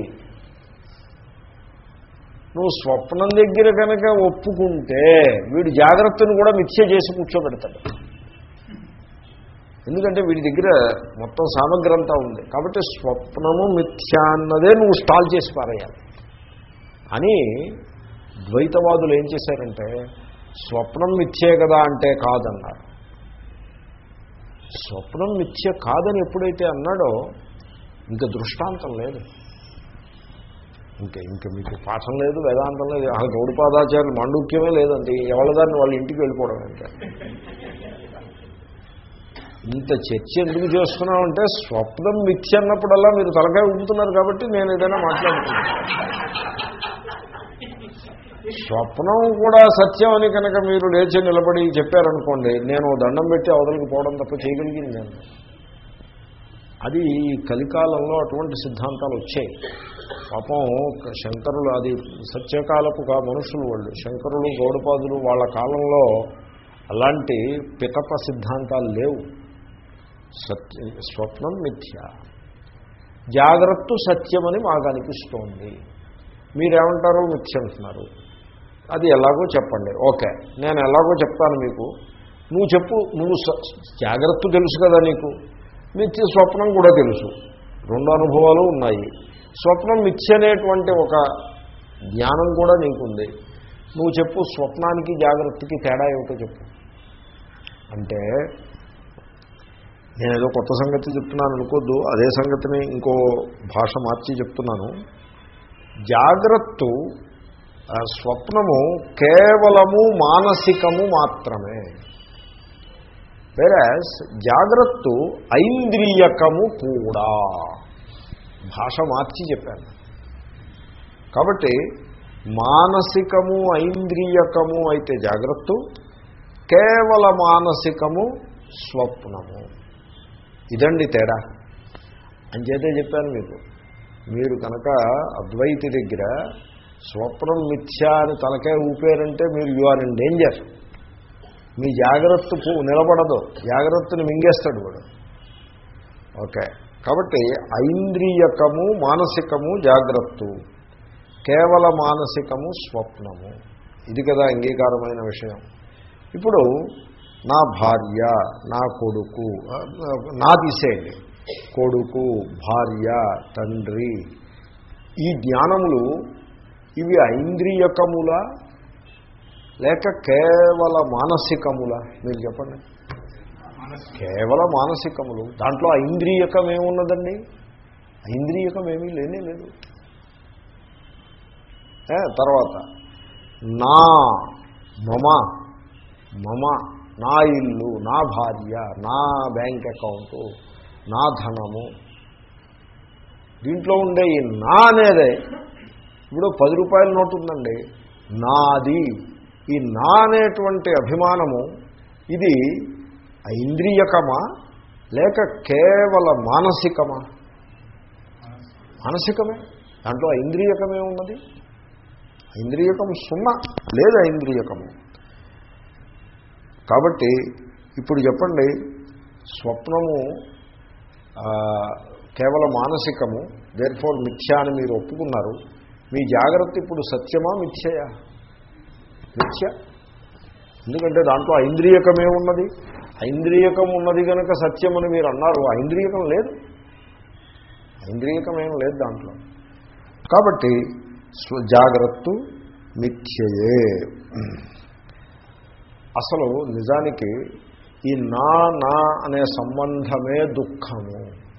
నువ్వు స్వప్నం దగ్గర కనుక ఒప్పుకుంటే వీడు జాగ్రత్తను కూడా మిథ్య చేసి కూర్చోబెడతాడు ఎందుకంటే వీడి దగ్గర మొత్తం సామగ్రి అంతా ఉంది కాబట్టి స్వప్నము మిథ్య అన్నదే నువ్వు స్టాల్ చేసి పారేయాలి అని ద్వైతవాదులు ఏం చేశారంటే స్వప్నం మిథ్యే కదా అంటే కాదన్నారు స్వప్నం మిథ్య కాదని ఎప్పుడైతే అన్నాడో ఇంకా దృష్టాంతం లేదు ఇంకా ఇంకా మీకు పాఠం లేదు వేదాంతం లేదు ఆ గౌడపాదాచార్యులు మాండుక్యమే లేదండి ఎవరిదాన్ని వాళ్ళ ఇంటికి వెళ్ళిపోవడం అంటే ఇంత చర్చ ఎందుకు చేస్తున్నామంటే స్వప్నం మిథ్య అన్నప్పుడల్లా మీరు తలకాయ ఊపుతున్నారు కాబట్టి నేను ఏదైనా మాట్లాడుతున్నాను స్వప్నం కూడా సత్యం అని కనుక మీరు లేచి నిలబడి చెప్పారనుకోండి నేను దండం పెట్టి అవతలికి పోవడం తప్ప చేయగలిగింది నేను అది ఈ కలికాలంలో అటువంటి సిద్ధాంతాలు వచ్చాయి పాపం శంకరులు అది సత్యకాలపు కా మనుషులు వాళ్ళు శంకరులు గౌడపాదులు వాళ్ళ కాలంలో అలాంటి పికప సిద్ధాంతాలు లేవు సత్య స్వప్నం మిథ్య జాగ్రత్త సత్యమని మాకు అనిపిస్తోంది మీరేమంటారు మిథ్య అంటున్నారు అది ఎలాగో చెప్పండి ఓకే నేను ఎలాగో చెప్తాను మీకు నువ్వు చెప్పు నువ్వు స- జాగ్రత్త తెలుసు కదా నీకు మిథ్య స్వప్నం కూడా తెలుసు రెండు అనుభవాలు ఉన్నాయి స్వప్నం మిథ్య అనేటువంటి ఒక జ్ఞానం కూడా నీకుంది నువ్వు చెప్పు స్వప్నానికి జాగ్రత్తకి తేడా ఏమిటో చెప్పు అంటే నేను ఏదో కొత్త సంగతి చెప్తున్నాను అనుకోద్దు అదే సంగతిని ఇంకో భాష మార్చి చెప్తున్నాను జాగ్రత్త ఆ, స్వప్నము కేవలము మానసికము మాత్రమే వేరస్ జాగ్రత్త ఐంద్రియకము కూడా భాష మార్చి చెప్పాను కాబట్టి మానసికము ఐంద్రియకము అయితే జాగ్రత్త కేవల మానసికము స్వప్నము ఇదండి తేడా అంచేతే చెప్పాను మీకు మీరు కనుక అద్వైతి దగ్గర స్వప్నం మిథ్యా అని తలకే ఊపారంటే మీరు యు ఆర్ ఇన్ డేంజర్ మీ జాగ్రత్త పో- నిలబడదు జాగ్రత్తని మింగేస్తాడు వాడు ఓకే కాబట్టి ఐంద్రియకము మానసికము జాగ్రత్త కేవల మానసికము స్వప్నము ఇది కదా అంగీకారమైన విషయం ఇప్పుడు నా భార్య నా కొడుకు ఆ, నా తీసేయండి కొడుకు భార్య తండ్రి ఈ జ్ఞానములు ఇవి ఐంద్రియకముల లేక కేవల మానసికముల మీరు చెప్పండి కేవల మానసికములు దాంట్లో ఐంద్రియకం ఏమున్నదండి ఐంద్రియకం ఏమీ లేనే లేదు ఏ, తర్వాత నా మమ మమ నా ఇల్లు నా భార్య నా బ్యాంక్ అకౌంటు నా ధనము దీంట్లో ఉండే ఈ నా అనేదే ఇప్పుడు పది రూపాయల నోటు ఉందండి నాది ఈ నా అనేటువంటి అభిమానము ఇది ఐంద్రియకమా లేక కేవల మానసికమా మానసికమే దాంట్లో ఐంద్రియకమే ఉన్నది ఐంద్రియకం సున్నా లేదు ఐంద్రియకము కాబట్టి ఇప్పుడు చెప్పండి స్వప్నము ఆ, కేవలం మానసికము దేర్ ఫోర్ మిథ్యా అని మీరు ఒప్పుకున్నారు మీ జాగ్రత్త ఇప్పుడు సత్యమా మిథ్యయా మిథ్య ఎందుకంటే దాంట్లో ఐంద్రియకమే ఉన్నది ఐంద్రియకం ఉన్నది కనుక సత్యం అని మీరు అన్నారు ఐంద్రియకం లేదు ఐంద్రియకం ఏం లేదు దాంట్లో కాబట్టి స్వ జాగ్రత్త మిథ్యయే అసలు నిజానికి ఈ నా నా అనే సంబంధమే దుఃఖము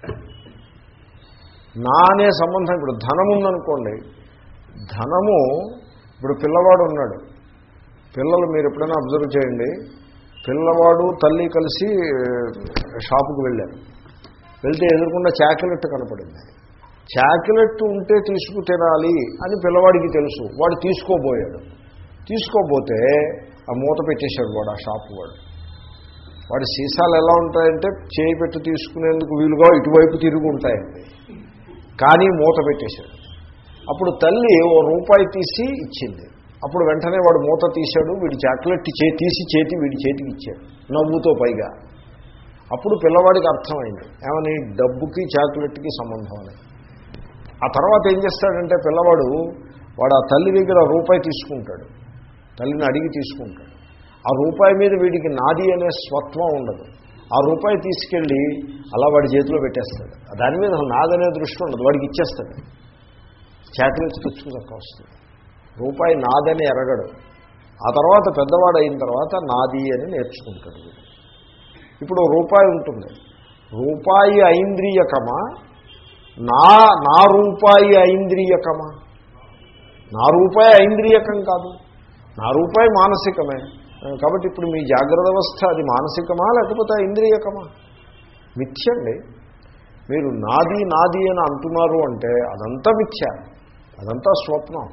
నా అనే సంబంధం ఇప్పుడు ధనం ఉందనుకోండి ధనము ఇప్పుడు పిల్లవాడు ఉన్నాడు పిల్లలు మీరు ఎప్పుడైనా అబ్జర్వ్ చేయండి పిల్లవాడు తల్లి కలిసి షాపుకి వెళ్ళారు వెళ్తే ఎదురుకుండా చాక్లెట్ కనపడింది చాక్లెట్ ఉంటే తీసుకు తినాలి అని పిల్లవాడికి తెలుసు వాడు తీసుకోబోయాడు తీసుకోబోతే ఆ మూత పెట్టేశాడు వాడు ఆ షాపు వాడు వాడి సీసాలు ఎలా ఉంటాయంటే చేయి పెట్టి తీసుకునేందుకు వీలుగా ఇటువైపు తిరిగి ఉంటాయండి కానీ మూత పెట్టేశాడు అప్పుడు తల్లి ఓ రూపాయి తీసి ఇచ్చింది అప్పుడు వెంటనే వాడు మూత తీశాడు వీడి చాక్లెట్ చే తీసి చేతి వీడి చేతికి ఇచ్చాడు నవ్వుతో పైగా అప్పుడు పిల్లవాడికి అర్థమైంది ఏమని డబ్బుకి చాక్లెట్కి సంబంధం అని ఆ తర్వాత ఏం చేస్తాడంటే పిల్లవాడు వాడు ఆ తల్లి దగ్గర రూపాయి తీసుకుంటాడు తల్లిని అడిగి తీసుకుంటాడు ఆ రూపాయి మీద వీడికి నాది అనే స్వత్వం ఉండదు ఆ రూపాయి తీసుకెళ్ళి అలా వాడి చేతిలో పెట్టేస్తాడు దాని మీద నాదనే దృష్టి ఉండదు వాడికి ఇచ్చేస్తాడు చాక్లెట్స్ తెచ్చుకున్నాక వస్తుంది రూపాయి నాదని ఎరగడు ఆ తర్వాత పెద్దవాడు అయిన తర్వాత నాది అని నేర్చుకుంటాడు వీడు. ఇప్పుడు రూపాయి ఉంటుంది రూపాయి ఐంద్రియకమా నా నా రూపాయి ఐంద్రియకమా నా రూపాయి ఐంద్రియకం కాదు నా రూపాయి మానసికమే కాబట్టి ఇప్పుడు మీ జాగ్రత్త అవస్థ అది మానసికమా లేకపోతే ఇంద్రియకమా మిథ్యండి మీరు నాది నాది అని అంటున్నారు అంటే అదంతా మిథ్య అదంతా స్వప్నం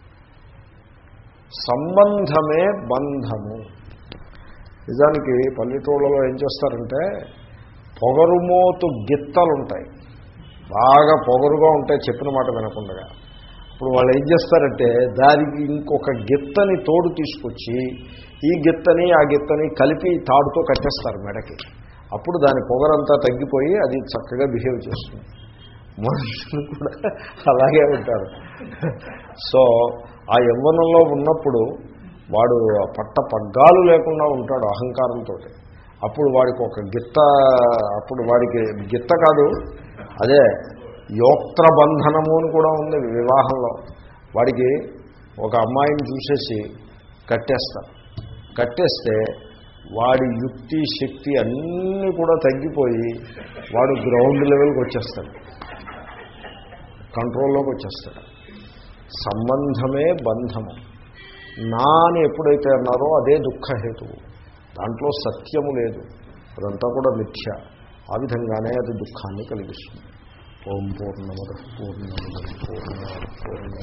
సంబంధమే బంధము నిజానికి పల్లెటూళ్ళలో ఏం చేస్తారంటే పొగరుమోతు గిత్తలుంటాయి బాగా పొగరుగా ఉంటాయి చెప్పిన మాట వినకుండా ఇప్పుడు వాళ్ళు ఏం చేస్తారంటే దానికి ఇంకొక గిత్తని తోడు తీసుకొచ్చి ఈ గిత్తని ఆ గిత్తని కలిపి తాడుతో కట్టేస్తారు మెడకి అప్పుడు దాని పొగరంతా తగ్గిపోయి అది చక్కగా బిహేవ్ చేస్తుంది మనుషులు కూడా అలాగే ఉంటారు సో ఆ యవ్వనంలో ఉన్నప్పుడు వాడు పట్ట పగ్గాలు లేకుండా ఉంటాడు అహంకారంతో అప్పుడు వాడికి ఒక గిత్త అప్పుడు వాడికి గిత్త కాదు అదే యోక్త్ర బంధనము అని కూడా ఉంది వివాహంలో వాడికి ఒక అమ్మాయిని చూసేసి కట్టేస్తారు కట్టేస్తే వాడి యుక్తి శక్తి అన్నీ కూడా తగ్గిపోయి వాడు గ్రౌండ్ లెవెల్కి వచ్చేస్తాడు కంట్రోల్లోకి వచ్చేస్తాడు సంబంధమే బంధము నా అని ఎప్పుడైతే అన్నారో అదే దుఃఖహేతువు దాంట్లో సత్యము లేదు అదంతా కూడా మిథ్య ఆ విధంగానే అది దుఃఖాన్ని కలిగిస్తుంది ఓం పూర్ణమద పూర్ణమద పూర్ణ పూర్ణ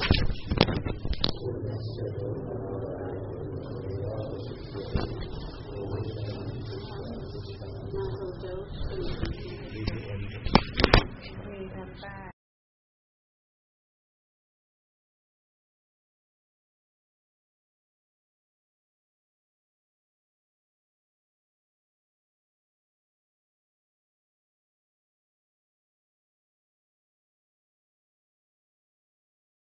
Now, so Joe,